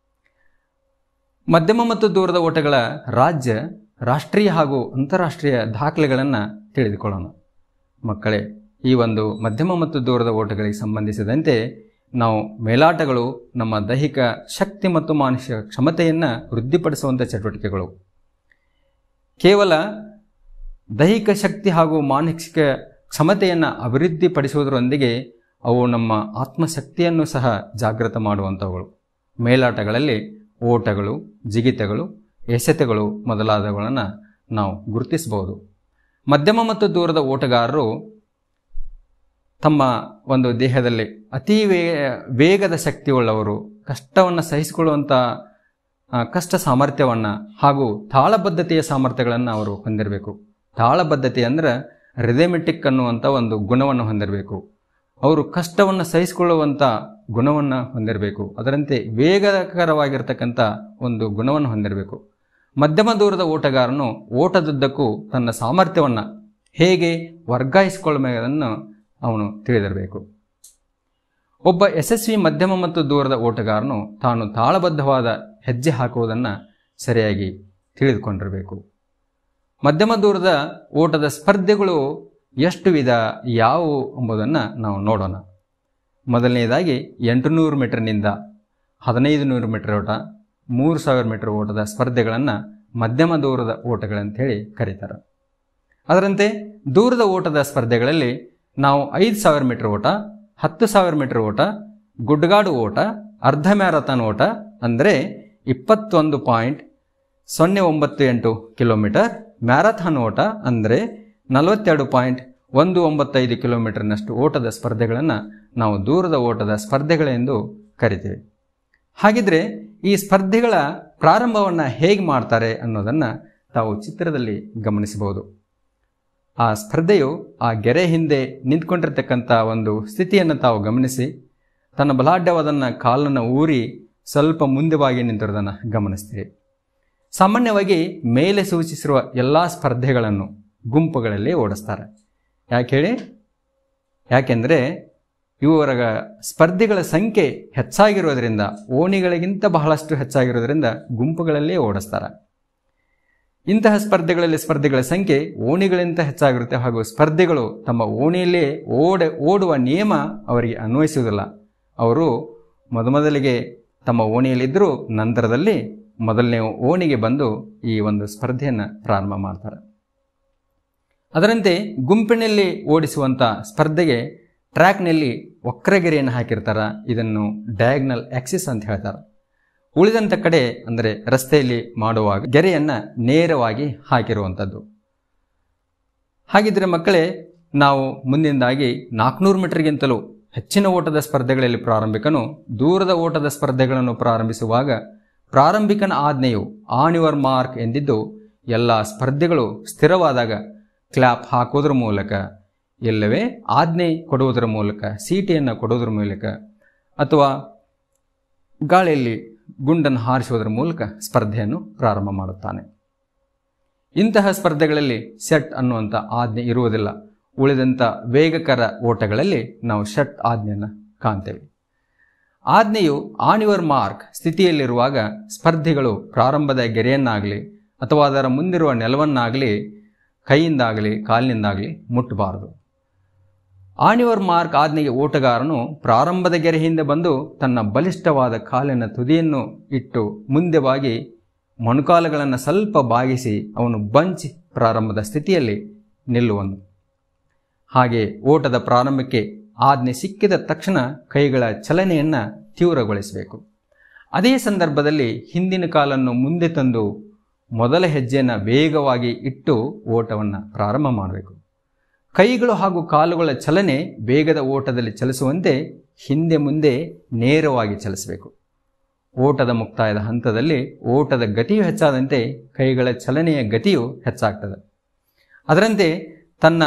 ಮಧ್ಯಮ ಮತ್ತು ದೂರದ ಓಟಗಳ ರಾಜ್ಯ ರಾಷ್ಟ್ರೀಯ ಹಾಗೂ ಅಂತಾರಾಷ್ಟ್ರೀಯ ದಾಖಲೆಗಳನ್ನು ತಿಳಿದುಕೊಳ್ಳೋಣ ಮಕ್ಕಳೇ ಈ ಒಂದು ಮಧ್ಯಮ ಮತ್ತು ದೂರದ ಓಟಗಳಿಗೆ ಸಂಬಂಧಿಸಿದಂತೆ ನಾವು ಮೇಲಾಟಗಳು ನಮ್ಮ ದೈಹಿಕ ಶಕ್ತಿ ಮತ್ತು ಮಾನಸಿಕ ಕ್ಷಮತೆಯನ್ನು ವೃದ್ಧಿಪಡಿಸುವಂಥ ಚಟುವಟಿಕೆಗಳು ಕೇವಲ ದೈಹಿಕ ಶಕ್ತಿ ಹಾಗೂ ಮಾನಸಿಕ ಕ್ಷಮತೆಯನ್ನು ಅಭಿವೃದ್ಧಿಪಡಿಸುವುದರೊಂದಿಗೆ ಅವು ನಮ್ಮ ಆತ್ಮಶಕ್ತಿಯನ್ನು ಸಹ ಜಾಗೃತ ಮಾಡುವಂಥವುಗಳು ಮೇಲಾಟಗಳಲ್ಲಿ ಓಟಗಳು ಜಿಗಿತಗಳು ಎಸೆತಗಳು ಮೊದಲಾದವುಗಳನ್ನು ನಾವು ಗುರುತಿಸಬಹುದು ಮಧ್ಯಮ ಮತ್ತು ದೂರದ ಓಟಗಾರರು ತಮ್ಮ ಒಂದು ದೇಹದಲ್ಲಿ ಅತಿ ವೇ ವೇಗದ ಶಕ್ತಿಯುಳ್ಳವರು ಕಷ್ಟವನ್ನು ಸಹಿಸಿಕೊಳ್ಳುವಂಥ ಆ, ಕಷ್ಟ ಸಾಮರ್ಥ್ಯವನ್ನು ಹಾಗೂ ತಾಳಬದ್ಧತೆಯ ಸಾಮರ್ಥ್ಯಗಳನ್ನು ಅವರು ಹೊಂದಿರಬೇಕು ತಾಳಬದ್ಧತೆ ಅಂದ್ರೆ ರಿದೆಮೆಟಿಕ್ ಅನ್ನುವಂಥ ಒಂದು ಗುಣವನ್ನು ಹೊಂದಿರಬೇಕು ಅವರು ಕಷ್ಟವನ್ನು ಸಹಿಸಿಕೊಳ್ಳುವಂಥ ಗುಣವನ್ನು ಹೊಂದಿರಬೇಕು ಅದರಂತೆ ವೇಗಕರವಾಗಿರ್ತಕ್ಕಂಥ ಒಂದು ಗುಣವನ್ನು ಹೊಂದಿರಬೇಕು ಮಧ್ಯಮ ದೂರದ ಓಟಗಾರನು ಓಟದುದ್ದಕ್ಕೂ ತನ್ನ ಸಾಮರ್ಥ್ಯವನ್ನು ಹೇಗೆ ವರ್ಗಾಯಿಸಿಕೊಳ್ಳಬೇಕನ್ನು ಅವನು ತಿಳಿದಿರಬೇಕು ಒಬ್ಬ ಯಶಸ್ವಿ ಮಧ್ಯಮ ಮತ್ತು ದೂರದ ಓಟಗಾರನು ತಾನು ತಾಳಬದ್ಧವಾದ ಹೆಜ್ಜೆ ಹಾಕುವುದನ್ನು ಸರಿಯಾಗಿ ತಿಳಿದುಕೊಂಡಿರಬೇಕು ಮಧ್ಯಮ ದೂರದ ಓಟದ ಸ್ಪರ್ಧೆಗಳು ಎಷ್ಟು ವಿಧ ಯಾವುವು ಎಂಬುದನ್ನು ನಾವು ನೋಡೋಣ ಮೊದಲನೆಯದಾಗಿ ಎಂಟುನೂರು ಮೀಟರ್ನಿಂದ ಹದಿನೈದು ನೂರು ಮೀಟರ್ ಓಟ ಮೂರು ಸಾವಿರ ಮೀಟರ್ ಓಟದ ಸ್ಪರ್ಧೆಗಳನ್ನು ಮಧ್ಯಮ ದೂರದ ಓಟಗಳಂತೇಳಿ ಕರೀತಾರೆ ಅದರಂತೆ ದೂರದ ಓಟದ ಸ್ಪರ್ಧೆಗಳಲ್ಲಿ ನಾವು ಐದು ಸಾವಿರ ಮೀಟರ್ ಓಟ ಹತ್ತು ಸಾವಿರ ಮೀಟರ್ ಓಟ ಗುಡ್ಡಗಾಡು ಓಟ ಅರ್ಧ ಮ್ಯಾರಥಾನ್ ಓಟ ಅಂದರೆ ಇಪ್ಪತ್ತೊಂದು ಪಾಯಿಂಟ್ ಸೊನ್ನೆ ಒಂಬತ್ತು ಎಂಟು ಕಿಲೋಮೀಟರ್ ಮ್ಯಾರಥಾನ್ ಓಟ ಅಂದರೆ ನಲವತ್ತೆರಡು ಪಾಯಿಂಟ್ ಒಂದು ಒಂಬತ್ತೈದು ಕಿಲೋಮೀಟರ್ನಷ್ಟು ಓಟದ ಸ್ಪರ್ಧೆಗಳನ್ನು ನಾವು ದೂರದ ಓಟದ ಸ್ಪರ್ಧೆಗಳೆಂದು ಕರಿತೇವೆ ಹಾಗಿದ್ರೆ ಈ ಸ್ಪರ್ಧೆಗಳ ಪ್ರಾರಂಭವನ್ನು ಹೇಗೆ ಮಾಡ್ತಾರೆ ಅನ್ನೋದನ್ನು ತಾವು ಚಿತ್ರದಲ್ಲಿ ಗಮನಿಸಬಹುದು ಆ ಸ್ಪರ್ಧೆಯು ಆ ಗೆರೆ ಹಿಂದೆ ನಿಂತ್ಕೊಂಡಿರ್ತಕ್ಕಂಥ ಒಂದು ಸ್ಥಿತಿಯನ್ನು ತಾವು ಗಮನಿಸಿ ತನ್ನ ಬಲಾಢ್ಯವಾದನ್ನ ಕಾಲನ್ನು ಊರಿ ಸ್ವಲ್ಪ ಮುಂದೆ ಬಾಗಿ ನಿಂತಿರೋದನ್ನು ಗಮನಿಸ್ತೀರಿ ಸಾಮಾನ್ಯವಾಗಿ ಮೇಲೆ ಸೂಚಿಸಿರುವ ಎಲ್ಲ ಸ್ಪರ್ಧೆಗಳನ್ನು ಗುಂಪುಗಳಲ್ಲಿ ಓಡಿಸ್ತಾರೆ ಯಾಕೆ ಹೇಳಿ ಯಾಕೆಂದರೆ ಇವರ ಸ್ಪರ್ಧಿಗಳ ಸಂಖ್ಯೆ ಹೆಚ್ಚಾಗಿರೋದ್ರಿಂದ ಓಣಿಗಳಿಗಿಂತ ಬಹಳಷ್ಟು ಹೆಚ್ಚಾಗಿರೋದ್ರಿಂದ ಗುಂಪುಗಳಲ್ಲೇ ಓಡಿಸ್ತಾರೆ ಇಂತಹ ಸ್ಪರ್ಧೆಗಳಲ್ಲಿ ಸ್ಪರ್ಧೆಗಳ ಸಂಖ್ಯೆ ಓಣಿಗಳಿಂದ ಹೆಚ್ಚಾಗಿರುತ್ತೆ ಹಾಗೂ ಸ್ಪರ್ಧೆಗಳು ತಮ್ಮ ಓಣಿಯಲ್ಲೇ ಓಡ ಓಡುವ ನಿಯಮ ಅವರಿಗೆ ಅನ್ವಯಿಸುವುದಿಲ್ಲ ಅವರು ಮೊದಮೊದಲಿಗೆ ತಮ್ಮ ಓಣಿಯಲ್ಲಿದ್ದರೂ ನಂತರದಲ್ಲಿ ಮೊದಲನೇ ಓಣಿಗೆ ಬಂದು ಈ ಒಂದು ಸ್ಪರ್ಧೆಯನ್ನು ಪ್ರಾರಂಭ ಮಾಡ್ತಾರೆ ಅದರಂತೆ ಗುಂಪಿನಲ್ಲಿ ಓಡಿಸುವಂಥ ಸ್ಪರ್ಧೆಗೆ ಟ್ರ್ಯಾಕ್ನಲ್ಲಿ ವಕ್ರಗೆರೆಯನ್ನು ಹಾಕಿರ್ತಾರೆ ಇದನ್ನು ಡಯಾಗ್ನಲ್ ಆಕ್ಸಿಸ್ ಅಂತ ಹೇಳ್ತಾರೆ ಉಳಿದಂಥ ಕಡೆ ಅಂದರೆ ರಸ್ತೆಯಲ್ಲಿ ಮಾಡುವಾಗ ಗೆರೆಯನ್ನು ನೇರವಾಗಿ ಹಾಕಿರುವಂಥದ್ದು ಹಾಗಿದ್ರೆ ಮಕ್ಕಳೇ ನಾವು ಮುಂದಿನದಾಗಿ ನಾಲ್ಕುನೂರು ಮೀಟರ್ಗಿಂತಲೂ ಹೆಚ್ಚಿನ ಓಟದ ಸ್ಪರ್ಧೆಗಳಲ್ಲಿ ಪ್ರಾರಂಭಿಕನು ದೂರದ ಓಟದ ಸ್ಪರ್ಧೆಗಳನ್ನು ಪ್ರಾರಂಭಿಸುವಾಗ ಪ್ರಾರಂಭಿಕನ ಆಜ್ಞೆಯು ಆನ್ ಯುವರ್ ಮಾರ್ಕ್ ಎಂದಿದ್ದು ಎಲ್ಲ ಸ್ಪರ್ಧೆಗಳು ಸ್ಥಿರವಾದಾಗ ಕ್ಲಾಪ್ ಹಾಕೋದ್ರ ಮೂಲಕ ಇಲ್ಲವೇ ಆಜ್ಞೆ ಕೊಡುವುದರ ಮೂಲಕ ಸೀಟಿಯನ್ನು ಕೊಡುವುದರ ಮೂಲಕ ಅಥವಾ ಗಾಳಿಯಲ್ಲಿ ಗುಂಡನ್ನು ಹಾರಿಸುವುದರ ಮೂಲಕ ಸ್ಪರ್ಧೆಯನ್ನು ಪ್ರಾರಂಭ ಮಾಡುತ್ತಾನೆ ಇಂತಹ ಸ್ಪರ್ಧೆಗಳಲ್ಲಿ ಸೆಟ್ ಅನ್ನುವಂಥ ಆಜ್ಞೆ ಇರುವುದಿಲ್ಲ ಉಳಿದಂಥ ವೇಗಕರ ಓಟಗಳಲ್ಲಿ ನಾವು ಶಟ್ ಆಜ್ಞೆಯನ್ನು ಕಾಣ್ತೇವೆ ಆಜ್ಞೆಯು ಆನ್ ಯುವರ್ ಮಾರ್ಕ್ ಸ್ಥಿತಿಯಲ್ಲಿರುವಾಗ ಸ್ಪರ್ಧಿಗಳು ಪ್ರಾರಂಭದ ಗೆರೆಯನ್ನಾಗಲಿ ಅಥವಾ ಅದರ ಮುಂದಿರುವ ನೆಲವನ್ನಾಗಲಿ ಕೈಯಿಂದಾಗಲಿ ಕಾಲಿನಿಂದಾಗಲಿ ಮುಟ್ಟಬಾರದು ಆನ್ ಯುವರ್ ಮಾರ್ಕ್ ಆಜ್ಞೆಗೆ ಓಟಗಾರನು ಪ್ರಾರಂಭದ ಗೆರೆ ಹಿಂದೆ ಬಂದು ತನ್ನ ಬಲಿಷ್ಠವಾದ ಕಾಲಿನ ತುದಿಯನ್ನು ಇಟ್ಟು ಮುಂದೆ ಬಾಗಿ ಮೊಣಕಾಲುಗಳನ್ನು ಸ್ವಲ್ಪ ಬಾಗಿಸಿ ಅವನು ಬಂಚ್ ಪ್ರಾರಂಭದ ಸ್ಥಿತಿಯಲ್ಲಿ ನಿಲ್ಲುವನು ಹಾಗೆ ಓಟದ ಪ್ರಾರಂಭಕ್ಕೆ ಆಜ್ಞೆ ಸಿಕ್ಕಿದ ತಕ್ಷಣ ಕೈಗಳ ಚಲನೆಯನ್ನು ತೀವ್ರಗೊಳಿಸಬೇಕು ಅದೇ ಸಂದರ್ಭದಲ್ಲಿ ಹಿಂದಿನ ಕಾಲನ್ನು ಮುಂದೆ ತಂದು ಮೊದಲ ಹೆಜ್ಜೆಯನ್ನು ವೇಗವಾಗಿ ಇಟ್ಟು ಓಟವನ್ನು ಪ್ರಾರಂಭ ಮಾಡಬೇಕು ಕೈಗಳು ಹಾಗೂ ಕಾಲುಗಳ ಚಲನೆ ವೇಗದ ಓಟದಲ್ಲಿ ಚಲಿಸುವಂತೆ ಹಿಂದೆ ಮುಂದೆ ನೇರವಾಗಿ ಚಲಿಸಬೇಕು ಓಟದ ಮುಕ್ತಾಯದ ಹಂತದಲ್ಲಿ ಓಟದ ಗತಿಯು ಹೆಚ್ಚಾದಂತೆ ಕೈಗಳ ಚಲನೆಯ ಗತಿಯು ಹೆಚ್ಚಾಗ್ತದೆ ಅದರಂತೆ ತನ್ನ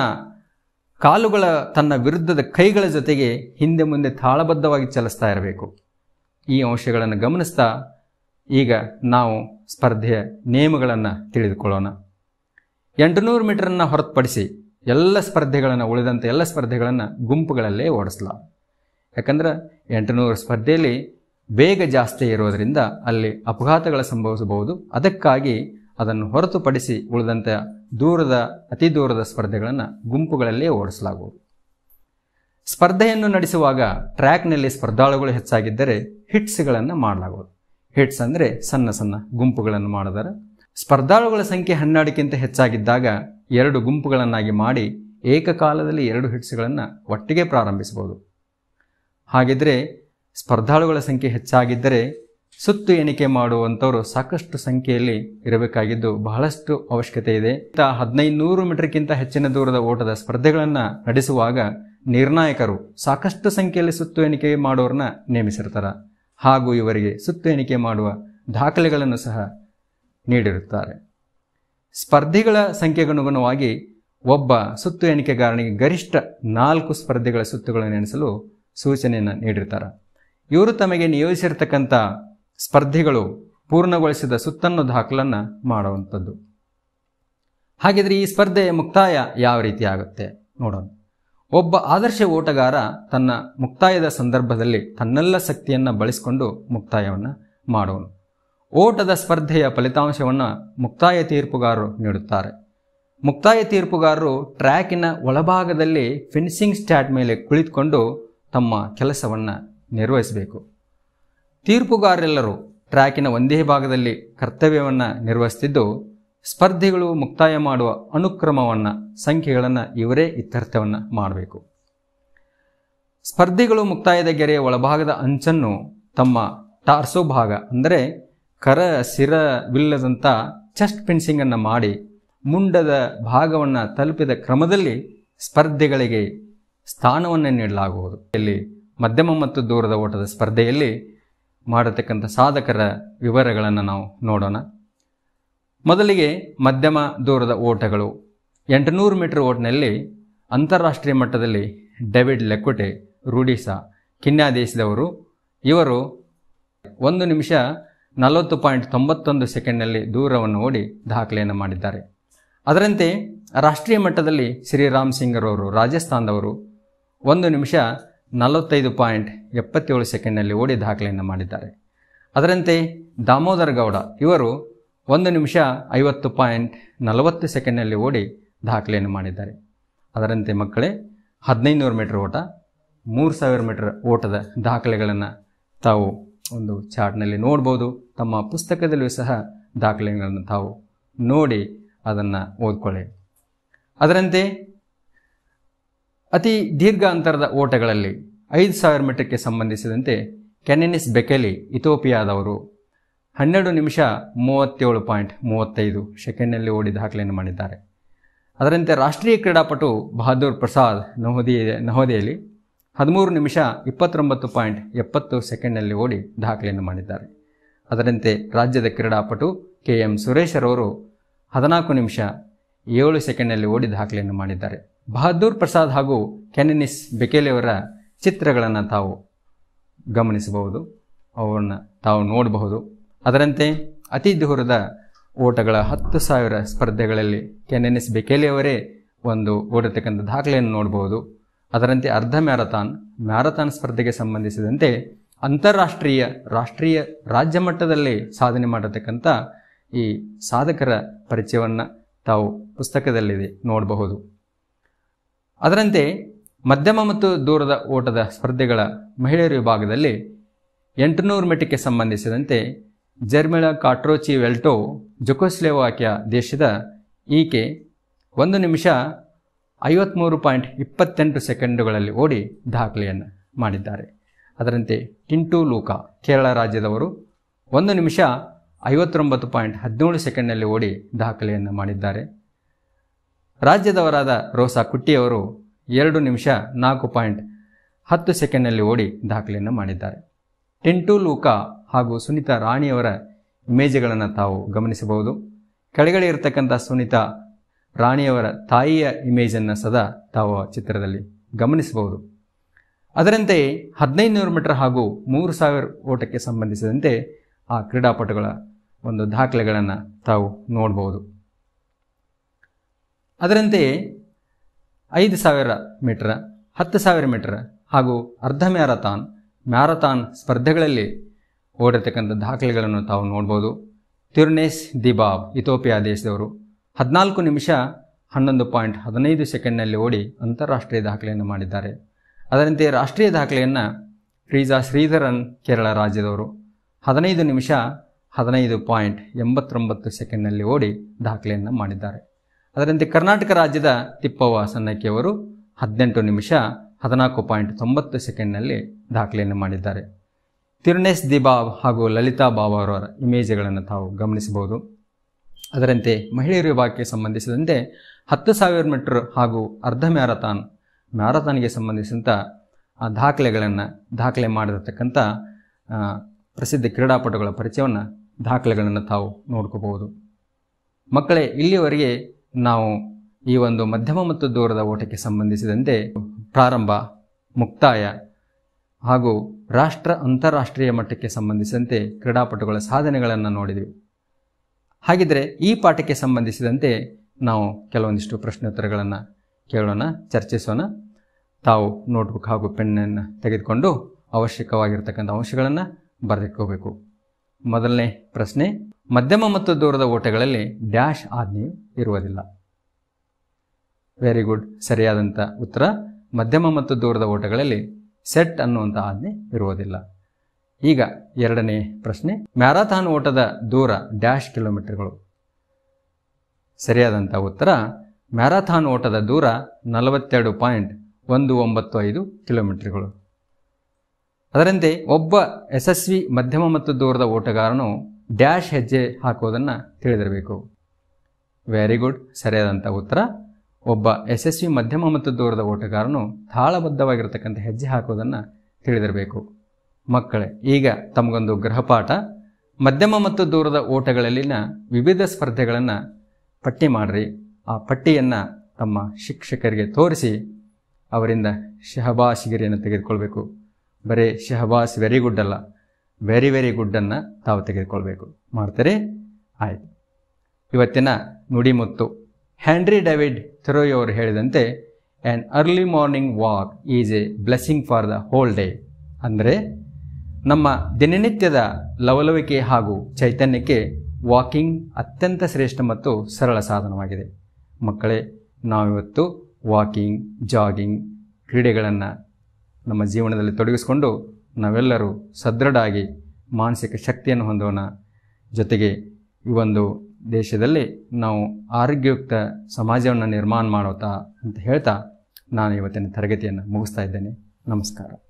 ಕಾಲುಗಳ ತನ್ನ ವಿರುದ್ಧದ ಕೈಗಳ ಜೊತೆಗೆ ಹಿಂದೆ ಮುಂದೆ ತಾಳಬದ್ಧವಾಗಿ ಚಲಿಸ್ತಾ ಇರಬೇಕು ಈ ಅಂಶಗಳನ್ನು ಗಮನಿಸ್ತಾ ಈಗ ನಾವು ಸ್ಪರ್ಧೆಯ ನಿಯಮಗಳನ್ನು ತಿಳಿದುಕೊಳ್ಳೋಣ ಎಂಟುನೂರು ಮೀಟರನ್ನು ಹೊರತುಪಡಿಸಿ ಎಲ್ಲ ಸ್ಪರ್ಧೆಗಳನ್ನು ಉಳಿದಂಥ ಎಲ್ಲ ಸ್ಪರ್ಧೆಗಳನ್ನು ಗುಂಪುಗಳಲ್ಲೇ ಓಡಿಸ್ಲಾ ಯಾಕಂದ್ರೆ ಎಂಟುನೂರು ಸ್ಪರ್ಧೆಯಲ್ಲಿ ವೇಗ ಜಾಸ್ತಿ ಇರೋದರಿಂದ ಅಲ್ಲಿ ಅಪಘಾತಗಳು ಸಂಭವಿಸಬಹುದು ಅದಕ್ಕಾಗಿ ಅದನ್ನು ಹೊರತುಪಡಿಸಿ ಉಳಿದಂಥ ದೂರದ ಅತಿ ದೂರದ ಸ್ಪರ್ಧೆಗಳನ್ನು ಗುಂಪುಗಳಲ್ಲೇ ಓಡಿಸಲಾಗುವುದು ಸ್ಪರ್ಧೆಯನ್ನು ನಡೆಸುವಾಗ ಟ್ರ್ಯಾಕ್ನಲ್ಲಿ ಸ್ಪರ್ಧಾಳುಗಳು ಹೆಚ್ಚಾಗಿದ್ದರೆ ಹಿಟ್ಸ್ಗಳನ್ನು ಮಾಡಲಾಗುವುದು ಹಿಟ್ಸ್ ಅಂದರೆ ಸಣ್ಣ ಸಣ್ಣ ಗುಂಪುಗಳನ್ನು ಮಾಡಿದರೆ ಸ್ಪರ್ಧಾಳುಗಳ ಸಂಖ್ಯೆ ಹನ್ನೆರಡಕ್ಕಿಂತ ಹೆಚ್ಚಾಗಿದ್ದಾಗ ಎರಡು ಗುಂಪುಗಳನ್ನಾಗಿ ಮಾಡಿ ಏಕಕಾಲದಲ್ಲಿ ಎರಡು ಹಿಟ್ಸ್ಗಳನ್ನು ಒಟ್ಟಿಗೆ ಪ್ರಾರಂಭಿಸಬಹುದು ಹಾಗಿದ್ರೆ ಸ್ಪರ್ಧಾಳುಗಳ ಸಂಖ್ಯೆ ಹೆಚ್ಚಾಗಿದ್ದರೆ ಸುತ್ತು ಎಣಿಕೆ ಮಾಡುವಂಥವರು ಸಾಕಷ್ಟು ಸಂಖ್ಯೆಯಲ್ಲಿ ಇರಬೇಕಾಗಿದ್ದು ಬಹಳಷ್ಟು ಅವಶ್ಯಕತೆ ಇದೆ ಹದಿನೈದು ನೂರು ಮೀಟರ್ಗಿಂತ ಹೆಚ್ಚಿನ ದೂರದ ಓಟದ ಸ್ಪರ್ಧೆಗಳನ್ನು ನಡೆಸುವಾಗ ನಿರ್ಣಾಯಕರು ಸಾಕಷ್ಟು ಸಂಖ್ಯೆಯಲ್ಲಿ ಸುತ್ತು ಎಣಿಕೆ ಮಾಡೋರನ್ನ ನೇಮಿಸಿರ್ತಾರೆ ಹಾಗೂ ಇವರಿಗೆ ಸುತ್ತು ಎಣಿಕೆ ಮಾಡುವ ದಾಖಲೆಗಳನ್ನು ಸಹ ನೀಡಿರುತ್ತಾರೆ ಸ್ಪರ್ಧಿಗಳ ಸಂಖ್ಯೆಗನುಗುಣವಾಗಿ ಒಬ್ಬ ಸುತ್ತು ಎಣಿಕೆಗಾರನಿಗೆ ಗರಿಷ್ಠ ನಾಲ್ಕು ಸ್ಪರ್ಧಿಗಳ ಸುತ್ತುಗಳನ್ನು ಎಣಿಸಲು ಸೂಚನೆಯನ್ನು ನೀಡಿರ್ತಾರೆ ಇವರು ತಮಗೆ ನಿಯೋಜಿಸಿರ್ತಕ್ಕಂಥ ಸ್ಪರ್ಧಿಗಳು ಪೂರ್ಣಗೊಳಿಸಿದ ಸುತ್ತನ್ನು ದಾಖಲನ್ನು ಮಾಡುವಂಥದ್ದು ಹಾಗಿದ್ರೆ ಈ ಸ್ಪರ್ಧೆ ಮುಕ್ತಾಯ ಯಾವ ರೀತಿ ಆಗುತ್ತೆ ನೋಡೋಣ ಒಬ್ಬ ಆದರ್ಶ ಓಟಗಾರ ತನ್ನ ಮುಕ್ತಾಯದ ಸಂದರ್ಭದಲ್ಲಿ ತನ್ನೆಲ್ಲ ಶಕ್ತಿಯನ್ನು ಬಳಸಿಕೊಂಡು ಮುಕ್ತಾಯವನ್ನು ಮಾಡುವನು ಓಟದ ಸ್ಪರ್ಧೆಯ ಫಲಿತಾಂಶವನ್ನು ಮುಕ್ತಾಯ ತೀರ್ಪುಗಾರರು ನೀಡುತ್ತಾರೆ ಮುಕ್ತಾಯ ತೀರ್ಪುಗಾರರು ಟ್ರ್ಯಾಕಿನ ಒಳಭಾಗದಲ್ಲಿ ಫಿನಿಶಿಂಗ್ ಸ್ಟ್ಯಾಟ್ ಮೇಲೆ ಕುಳಿತುಕೊಂಡು ತಮ್ಮ ಕೆಲಸವನ್ನು ನಿರ್ವಹಿಸಬೇಕು ತೀರ್ಪುಗಾರರೆಲ್ಲರೂ ಟ್ರ್ಯಾಕಿನ ಒಂದೇ ಭಾಗದಲ್ಲಿ ಕರ್ತವ್ಯವನ್ನು ನಿರ್ವಹಿಸುತ್ತಿದ್ದು ಸ್ಪರ್ಧಿಗಳು ಮುಕ್ತಾಯ ಮಾಡುವ ಅನುಕ್ರಮವನ್ನು ಸಂಖ್ಯೆಗಳನ್ನು ಇವರೇ ಇತ್ಯರ್ಥವನ್ನು ಮಾಡಬೇಕು ಸ್ಪರ್ಧಿಗಳು ಮುಕ್ತಾಯದ ಗೆರೆಯ ಒಳಭಾಗದ ಅಂಚನ್ನು ತಮ್ಮ ಟಾರ್ಸೋ ಭಾಗ ಅಂದರೆ ಕರ ಸಿರವಿಲ್ಲದಂಥ ಚೆಸ್ಟ್ ಫಿನ್ಸಿಂಗನ್ನು ಮಾಡಿ ಮುಂಡದ ಭಾಗವನ್ನು ತಲುಪಿದ ಕ್ರಮದಲ್ಲಿ ಸ್ಪರ್ಧಿಗಳಿಗೆ ಸ್ಥಾನವನ್ನು ನೀಡಲಾಗುವುದು ಇಲ್ಲಿ ಮಧ್ಯಮ ಮತ್ತು ದೂರದ ಓಟದ ಸ್ಪರ್ಧೆಯಲ್ಲಿ ಮಾಡತಕ್ಕಂಥ ಸಾಧಕರ ವಿವರಗಳನ್ನು ನಾವು ನೋಡೋಣ ಮೊದಲಿಗೆ ಮಧ್ಯಮ ದೂರದ ಓಟಗಳು ಎಂಟುನೂರು ಮೀಟರ್ ಓಟ್ನಲ್ಲಿ ಅಂತಾರಾಷ್ಟ್ರೀಯ ಮಟ್ಟದಲ್ಲಿ ಡೇವಿಡ್ ಲೆಕ್ಕೊಟೆ ರೂಡಿಸಾ ಕಿನ್ಯಾ ದೇಶದವರು ಇವರು ಒಂದು ನಿಮಿಷ ನಲವತ್ತು ಪಾಯಿಂಟ್ ತೊಂಬತ್ತೊಂದು ಸೆಕೆಂಡ್ನಲ್ಲಿ ದೂರವನ್ನು ಓಡಿ ದಾಖಲೆಯನ್ನು ಮಾಡಿದ್ದಾರೆ ಅದರಂತೆ ರಾಷ್ಟ್ರೀಯ ಮಟ್ಟದಲ್ಲಿ ಶ್ರೀರಾಮ್ ಸಿಂಗ್ರವರು ರಾಜಸ್ಥಾನದವರು ಒಂದು ನಿಮಿಷ ನಲವತ್ತೈದು ಪಾಯಿಂಟ್ ಎಪ್ಪತ್ತೇಳು ಸೆಕೆಂಡ್ನಲ್ಲಿ ಓಡಿ ದಾಖಲೆಯನ್ನು ಮಾಡಿದ್ದಾರೆ ಅದರಂತೆ ದಾಮೋದರ್ ಗೌಡ ಇವರು ಒಂದು ನಿಮಿಷ ಐವತ್ತು ಪಾಯಿಂಟ್ ನಲವತ್ತು ಸೆಕೆಂಡ್ನಲ್ಲಿ ಓಡಿ ದಾಖಲೆಯನ್ನು ಮಾಡಿದ್ದಾರೆ ಅದರಂತೆ ಮಕ್ಕಳೇ ಹದಿನೈದು ನೂರು ಮೀಟರ್ ಓಟ ಮೂರು ಸಾವಿರ ಮೀಟರ್ ಓಟದ ದಾಖಲೆಗಳನ್ನು ತಾವು ಒಂದು ಚಾರ್ಟ್ನಲ್ಲಿ ನೋಡ್ಬೋದು ತಮ್ಮ ಪುಸ್ತಕದಲ್ಲಿಯೂ ಸಹ ದಾಖಲೆಗಳನ್ನು ತಾವು ನೋಡಿ ಅದನ್ನು ಓದ್ಕೊಳ್ಳಿ ಅದರಂತೆ ಅತಿ ದೀರ್ಘ ಅಂತರದ ಓಟಗಳಲ್ಲಿ ಐದು ಸಾವಿರ ಮೀಟರ್ಗೆ ಸಂಬಂಧಿಸಿದಂತೆ ಕೆನೆನಿಸ್ ಬೆಕೆಲಿ ಇಥೋಪಿಯಾದವರು ಹನ್ನೆರಡು ನಿಮಿಷ ಮೂವತ್ತೇಳು ಪಾಯಿಂಟ್ ಮೂವತ್ತೈದು ಸೆಕೆಂಡ್ನಲ್ಲಿ ಓಡಿ ದಾಖಲೆಯನ್ನು ಮಾಡಿದ್ದಾರೆ ಅದರಂತೆ ರಾಷ್ಟ್ರೀಯ ಕ್ರೀಡಾಪಟು ಬಹದ್ದೂರ್ ಪ್ರಸಾದ್ ನವೋದಯ ನವೋದೆಯಲ್ಲಿ ಹದಿಮೂರು ನಿಮಿಷ ಇಪ್ಪತ್ತೊಂಬತ್ತು ಪಾಯಿಂಟ್ ಎಪ್ಪತ್ತು ಸೆಕೆಂಡ್ನಲ್ಲಿ ಓಡಿ ದಾಖಲೆಯನ್ನು ಮಾಡಿದ್ದಾರೆ ಅದರಂತೆ ರಾಜ್ಯದ ಕ್ರೀಡಾಪಟು ಕೆ ಎಂ ಸುರೇಶರವರು ಹದಿನಾಲ್ಕು ನಿಮಿಷ ಏಳು ಸೆಕೆಂಡ್ನಲ್ಲಿ ಓಡಿ ದಾಖಲೆಯನ್ನು ಮಾಡಿದ್ದಾರೆ ಬಹದ್ದೂರ್ ಪ್ರಸಾದ್ ಹಾಗೂ ಕೆನೆನಿಸ್ ಬೆಕೆಲೆಯವರ ಚಿತ್ರಗಳನ್ನು ತಾವು ಗಮನಿಸಬಹುದು ಅವನ್ನು ತಾವು ನೋಡಬಹುದು ಅದರಂತೆ ಅತಿ ದೂರದ ಓಟಗಳ ಹತ್ತು ಸಾವಿರ ಸ್ಪರ್ಧೆಗಳಲ್ಲಿ ಕೆನೆನಿಸ್ ಬೆಕೆಲೆಯವರೇ ಒಂದು ಓಡತಕ್ಕಂಥ ದಾಖಲೆಯನ್ನು ನೋಡಬಹುದು ಅದರಂತೆ ಅರ್ಧ ಮ್ಯಾರಥಾನ್ ಮ್ಯಾರಥಾನ್ ಸ್ಪರ್ಧೆಗೆ ಸಂಬಂಧಿಸಿದಂತೆ ಅಂತಾರಾಷ್ಟ್ರೀಯ ರಾಷ್ಟ್ರೀಯ ರಾಜ್ಯ ಮಟ್ಟದಲ್ಲಿ ಸಾಧನೆ ಮಾಡತಕ್ಕಂಥ ಈ ಸಾಧಕರ ಪರಿಚಯವನ್ನು ತಾವು ಪುಸ್ತಕದಲ್ಲಿದೆ ನೋಡಬಹುದು ಅದರಂತೆ ಮಧ್ಯಮ ಮತ್ತು ದೂರದ ಓಟದ ಸ್ಪರ್ಧೆಗಳ ಮಹಿಳೆಯರ ವಿಭಾಗದಲ್ಲಿ ಎಂಟುನೂರು ಮೀಟರ್ಗೆ ಸಂಬಂಧಿಸಿದಂತೆ ಜರ್ಮಿಳಾ ಕಾಟ್ರೋಚಿ ವೆಲ್ಟೋ ಜೊಕೋಸ್ಲೆವಾಕ್ಯ ದೇಶದ ಈಕೆ ಒಂದು ನಿಮಿಷ ಐವತ್ತ್ಮೂರು ಪಾಯಿಂಟ್ ಇಪ್ಪತ್ತೆಂಟು ಸೆಕೆಂಡುಗಳಲ್ಲಿ ಓಡಿ ದಾಖಲೆಯನ್ನು ಮಾಡಿದ್ದಾರೆ ಅದರಂತೆ ಟಿಂಟು ಲೂಕಾ ಕೇರಳ ರಾಜ್ಯದವರು ಒಂದು ನಿಮಿಷ ಐವತ್ತೊಂಬತ್ತು ಪಾಯಿಂಟ್ ಹದಿನೇಳು ಸೆಕೆಂಡ್ನಲ್ಲಿ ಓಡಿ ದಾಖಲೆಯನ್ನು ಮಾಡಿದ್ದಾರೆ ರಾಜ್ಯದವರಾದ ರೋಸಾ ಕುಟ್ಟಿಯವರು ಎರಡು ನಿಮಿಷ ನಾಲ್ಕು ಪಾಯಿಂಟ್ ಹತ್ತು ಸೆಕೆಂಡ್ನಲ್ಲಿ ಓಡಿ ದಾಖಲೆಯನ್ನು ಮಾಡಿದ್ದಾರೆ ಟಿಂಟು ಲೂಕಾ ಹಾಗೂ ಸುನೀತಾ ರಾಣಿಯವರ ಇಮೇಜ್ಗಳನ್ನು ತಾವು ಗಮನಿಸಬಹುದು ಕೆಳಗಡೆ ಇರತಕ್ಕಂಥ ಸುನೀತಾ ರಾಣಿಯವರ ತಾಯಿಯ ಇಮೇಜನ್ನು ಸದಾ ತಾವು ಆ ಚಿತ್ರದಲ್ಲಿ ಗಮನಿಸಬಹುದು ಅದರಂತೆಯೇ ಹದಿನೈದು ನೂರು ಮೀಟರ್ ಹಾಗೂ ಮೂರು ಸಾವಿರ ಓಟಕ್ಕೆ ಸಂಬಂಧಿಸಿದಂತೆ ಆ ಕ್ರೀಡಾಪಟುಗಳ ಒಂದು ದಾಖಲೆಗಳನ್ನು ತಾವು ನೋಡಬಹುದು ಅದರಂತೆಯೇ ಐದು ಸಾವಿರ ಮೀಟರ್ ಹತ್ತು ಸಾವಿರ ಮೀಟರ್ ಹಾಗೂ ಅರ್ಧ ಮ್ಯಾರಥಾನ್ ಮ್ಯಾರಥಾನ್ ಸ್ಪರ್ಧೆಗಳಲ್ಲಿ ಓಡಿರ್ತಕ್ಕಂಥ ದಾಖಲೆಗಳನ್ನು ತಾವು ನೋಡ್ಬೋದು ತಿರ್ನೇಸ್ ದಿಬಾಬ್ ಇಥೋಪಿಯಾ ದೇಶದವರು ಹದಿನಾಲ್ಕು ನಿಮಿಷ ಹನ್ನೊಂದು ಪಾಯಿಂಟ್ ಹದಿನೈದು ಸೆಕೆಂಡ್ನಲ್ಲಿ ಓಡಿ ಅಂತಾರಾಷ್ಟ್ರೀಯ ದಾಖಲೆಯನ್ನು ಮಾಡಿದ್ದಾರೆ ಅದರಂತೆ ರಾಷ್ಟ್ರೀಯ ದಾಖಲೆಯನ್ನು ಫ್ರೀಜಾ ಶ್ರೀಧರನ್ ಕೇರಳ ರಾಜ್ಯದವರು ಹದಿನೈದು ನಿಮಿಷ ಹದಿನೈದು ಪಾಯಿಂಟ್ ಎಂಬತ್ತೊಂಬತ್ತು ಸೆಕೆಂಡ್ನಲ್ಲಿ ಓಡಿ ದಾಖಲೆಯನ್ನು ಮಾಡಿದ್ದಾರೆ ಅದರಂತೆ ಕರ್ನಾಟಕ ರಾಜ್ಯದ ತಿಪ್ಪವ್ವ ಸನ್ನಕ್ಕಿಯವರು ಹದಿನೆಂಟು ನಿಮಿಷ ಹದಿನಾಲ್ಕು ಪಾಯಿಂಟ್ ತೊಂಬತ್ತು ಸೆಕೆಂಡ್ನಲ್ಲಿ ದಾಖಲೆಯನ್ನು ಮಾಡಿದ್ದಾರೆ ತಿರುನೇಸ್ ದಿಬಾಬ್ ಹಾಗೂ ಲಲಿತಾ ಬಾಬಾ ಅವರ ಇಮೇಜ್ಗಳನ್ನು ತಾವು ಗಮನಿಸಬಹುದು ಅದರಂತೆ ಮಹಿಳೆಯರ ವಿಭಾಗಕ್ಕೆ ಸಂಬಂಧಿಸಿದಂತೆ ಹತ್ತು ಸಾವಿರ ಮೀಟರ್ ಹಾಗೂ ಅರ್ಧ ಮ್ಯಾರಥಾನ್ ಮ್ಯಾರಥಾನ್ಗೆ ಸಂಬಂಧಿಸಿದಂಥ ಆ ದಾಖಲೆಗಳನ್ನು ದಾಖಲೆ ಮಾಡಿರತಕ್ಕಂಥ ಆ, ಪ್ರಸಿದ್ಧ ಕ್ರೀಡಾಪಟುಗಳ ಪರಿಚಯವನ್ನು ದಾಖಲೆಗಳನ್ನು ತಾವು ನೋಡ್ಕೋಬಹುದು ಮಕ್ಕಳೇ ಇಲ್ಲಿಯವರೆಗೆ ನಾವು ಈ ಒಂದು ಮಧ್ಯಮ ಮತ್ತು ದೂರದ ಓಟಕ್ಕೆ ಸಂಬಂಧಿಸಿದಂತೆ ಪ್ರಾರಂಭ ಮುಕ್ತಾಯ ಹಾಗೂ ರಾಷ್ಟ್ರ ಅಂತಾರಾಷ್ಟ್ರೀಯ ಮಟ್ಟಕ್ಕೆ ಸಂಬಂಧಿಸಿದಂತೆ ಕ್ರೀಡಾಪಟುಗಳ ಸಾಧನೆಗಳನ್ನು ನೋಡಿದ್ವಿ ಹಾಗಿದ್ರೆ ಈ ಪಾಠಕ್ಕೆ ಸಂಬಂಧಿಸಿದಂತೆ ನಾವು ಕೆಲವೊಂದಿಷ್ಟು ಪ್ರಶ್ನೋತ್ತರಗಳನ್ನು ಕೇಳೋಣ ಚರ್ಚಿಸೋಣ ತಾವು ನೋಟ್ಬುಕ್ ಹಾಗೂ ಪೆನ್ನನ್ನು ತೆಗೆದುಕೊಂಡು ಅವಶ್ಯಕವಾಗಿರ್ತಕ್ಕಂಥ ಅಂಶಗಳನ್ನು ಬರೆದಿಟ್ಕೋಬೇಕು ಮೊದಲನೇ ಪ್ರಶ್ನೆ ಮಧ್ಯಮ ಮತ್ತು ದೂರದ ಓಟಗಳಲ್ಲಿ ಡ್ಯಾಶ್ ಆಜ್ಞೆಯು ಇರುವುದಿಲ್ಲ ವೆರಿ ಗುಡ್ ಸರಿಯಾದಂಥ ಉತ್ತರ ಮಧ್ಯಮ ಮತ್ತು ದೂರದ ಓಟಗಳಲ್ಲಿ ಸೆಟ್ ಅನ್ನುವಂಥ ಆಜ್ಞೆ ಇರುವುದಿಲ್ಲ ಈಗ ಎರಡನೇ ಪ್ರಶ್ನೆ ಮ್ಯಾರಥಾನ್ ಓಟದ ದೂರ ಡ್ಯಾಶ್ ಕಿಲೋಮೀಟರ್ಗಳು ಸರಿಯಾದಂಥ ಉತ್ತರ ಮ್ಯಾರಥಾನ್ ಓಟದ ದೂರ ನಲವತ್ತೆರಡು ಪಾಯಿಂಟ್ ಒಂದು ಒಂಬತ್ತು ಐದು ಕಿಲೋಮೀಟರ್ಗಳು ಅದರಂತೆ ಒಬ್ಬ ಯಶಸ್ವಿ ಮಧ್ಯಮ ಮತ್ತು ದೂರದ ಓಟಗಾರನು ಡ್ಯಾಶ್ ಹೆಜ್ಜೆ ಹಾಕುವುದನ್ನು ತಿಳಿದಿರಬೇಕು ವೆರಿ ಗುಡ್ ಸರಿಯಾದಂಥ ಉತ್ತರ ಒಬ್ಬ ಯಶಸ್ವಿ ಮಧ್ಯಮ ಮತ್ತು ದೂರದ ಓಟಗಾರನು ತಾಳಬದ್ಧವಾಗಿರ್ತಕ್ಕಂಥ ಹೆಜ್ಜೆ ಹಾಕುವುದನ್ನು ತಿಳಿದಿರಬೇಕು ಮಕ್ಕಳೇ ಈಗ ತಮಗೊಂದು ಗೃಹಪಾಠ ಮಧ್ಯಮ ಮತ್ತು ದೂರದ ಓಟಗಳಲ್ಲಿನ ವಿವಿಧ ಸ್ಪರ್ಧೆಗಳನ್ನು ಪಟ್ಟಿ ಮಾಡಿರಿ ಆ ಪಟ್ಟಿಯನ್ನು ತಮ್ಮ ಶಿಕ್ಷಕರಿಗೆ ತೋರಿಸಿ ಅವರಿಂದ ಶಹಬಾಸಿಗಿರಿಯನ್ನು ತೆಗೆದುಕೊಳ್ಬೇಕು ಬರೀ ಶಹಬಾಸ್ ವೆರಿ ಗುಡ್ ಅಲ್ಲ ವೆರಿ ವೆರಿ ಗುಡ್ಡನ್ನು ತಾವು ತೆಗೆದುಕೊಳ್ಬೇಕು ಮಾಡ್ತಾರೆ ಆಯಿತು ಇವತ್ತಿನ ನುಡಿಮುತ್ತು ಹ್ಯಾಂಡ್ರಿ ಡೇವಿಡ್ ಥೆರೋಯ್ ಹೇಳಿದಂತೆ an early morning walk is a blessing for the whole day ಅಂದರೆ ನಮ್ಮ ದಿನನಿತ್ಯದ ಲವಲವಿಕೆ ಹಾಗೂ ಚೈತನ್ಯಕ್ಕೆ ವಾಕಿಂಗ್ ಅತ್ಯಂತ ಶ್ರೇಷ್ಠ ಮತ್ತು ಸರಳ ಸಾಧನವಾಗಿದೆ ಮಕ್ಕಳೇ ನಾವಿವತ್ತು ವಾಕಿಂಗ್ ಜಾಗಿಂಗ್ ಕ್ರೀಡೆಗಳನ್ನು ನಮ್ಮ ಜೀವನದಲ್ಲಿ ತೊಡಗಿಸಿಕೊಂಡು ನಾವೆಲ್ಲರೂ ಸದೃಢಾಗಿ ಮಾನಸಿಕ ಶಕ್ತಿಯನ್ನು ಹೊಂದೋಣ ಜೊತೆಗೆ ಈ ಒಂದು ದೇಶದಲ್ಲಿ ನಾವು ಆರೋಗ್ಯಯುಕ್ತ ಸಮಾಜವನ್ನು ನಿರ್ಮಾಣ ಮಾಡೋತಾ ಅಂತ ಹೇಳ್ತಾ ನಾನು ಇವತ್ತಿನ ತರಗತಿಯನ್ನು ಮುಗಿಸ್ತಾ ಇದ್ದೇನೆ ನಮಸ್ಕಾರ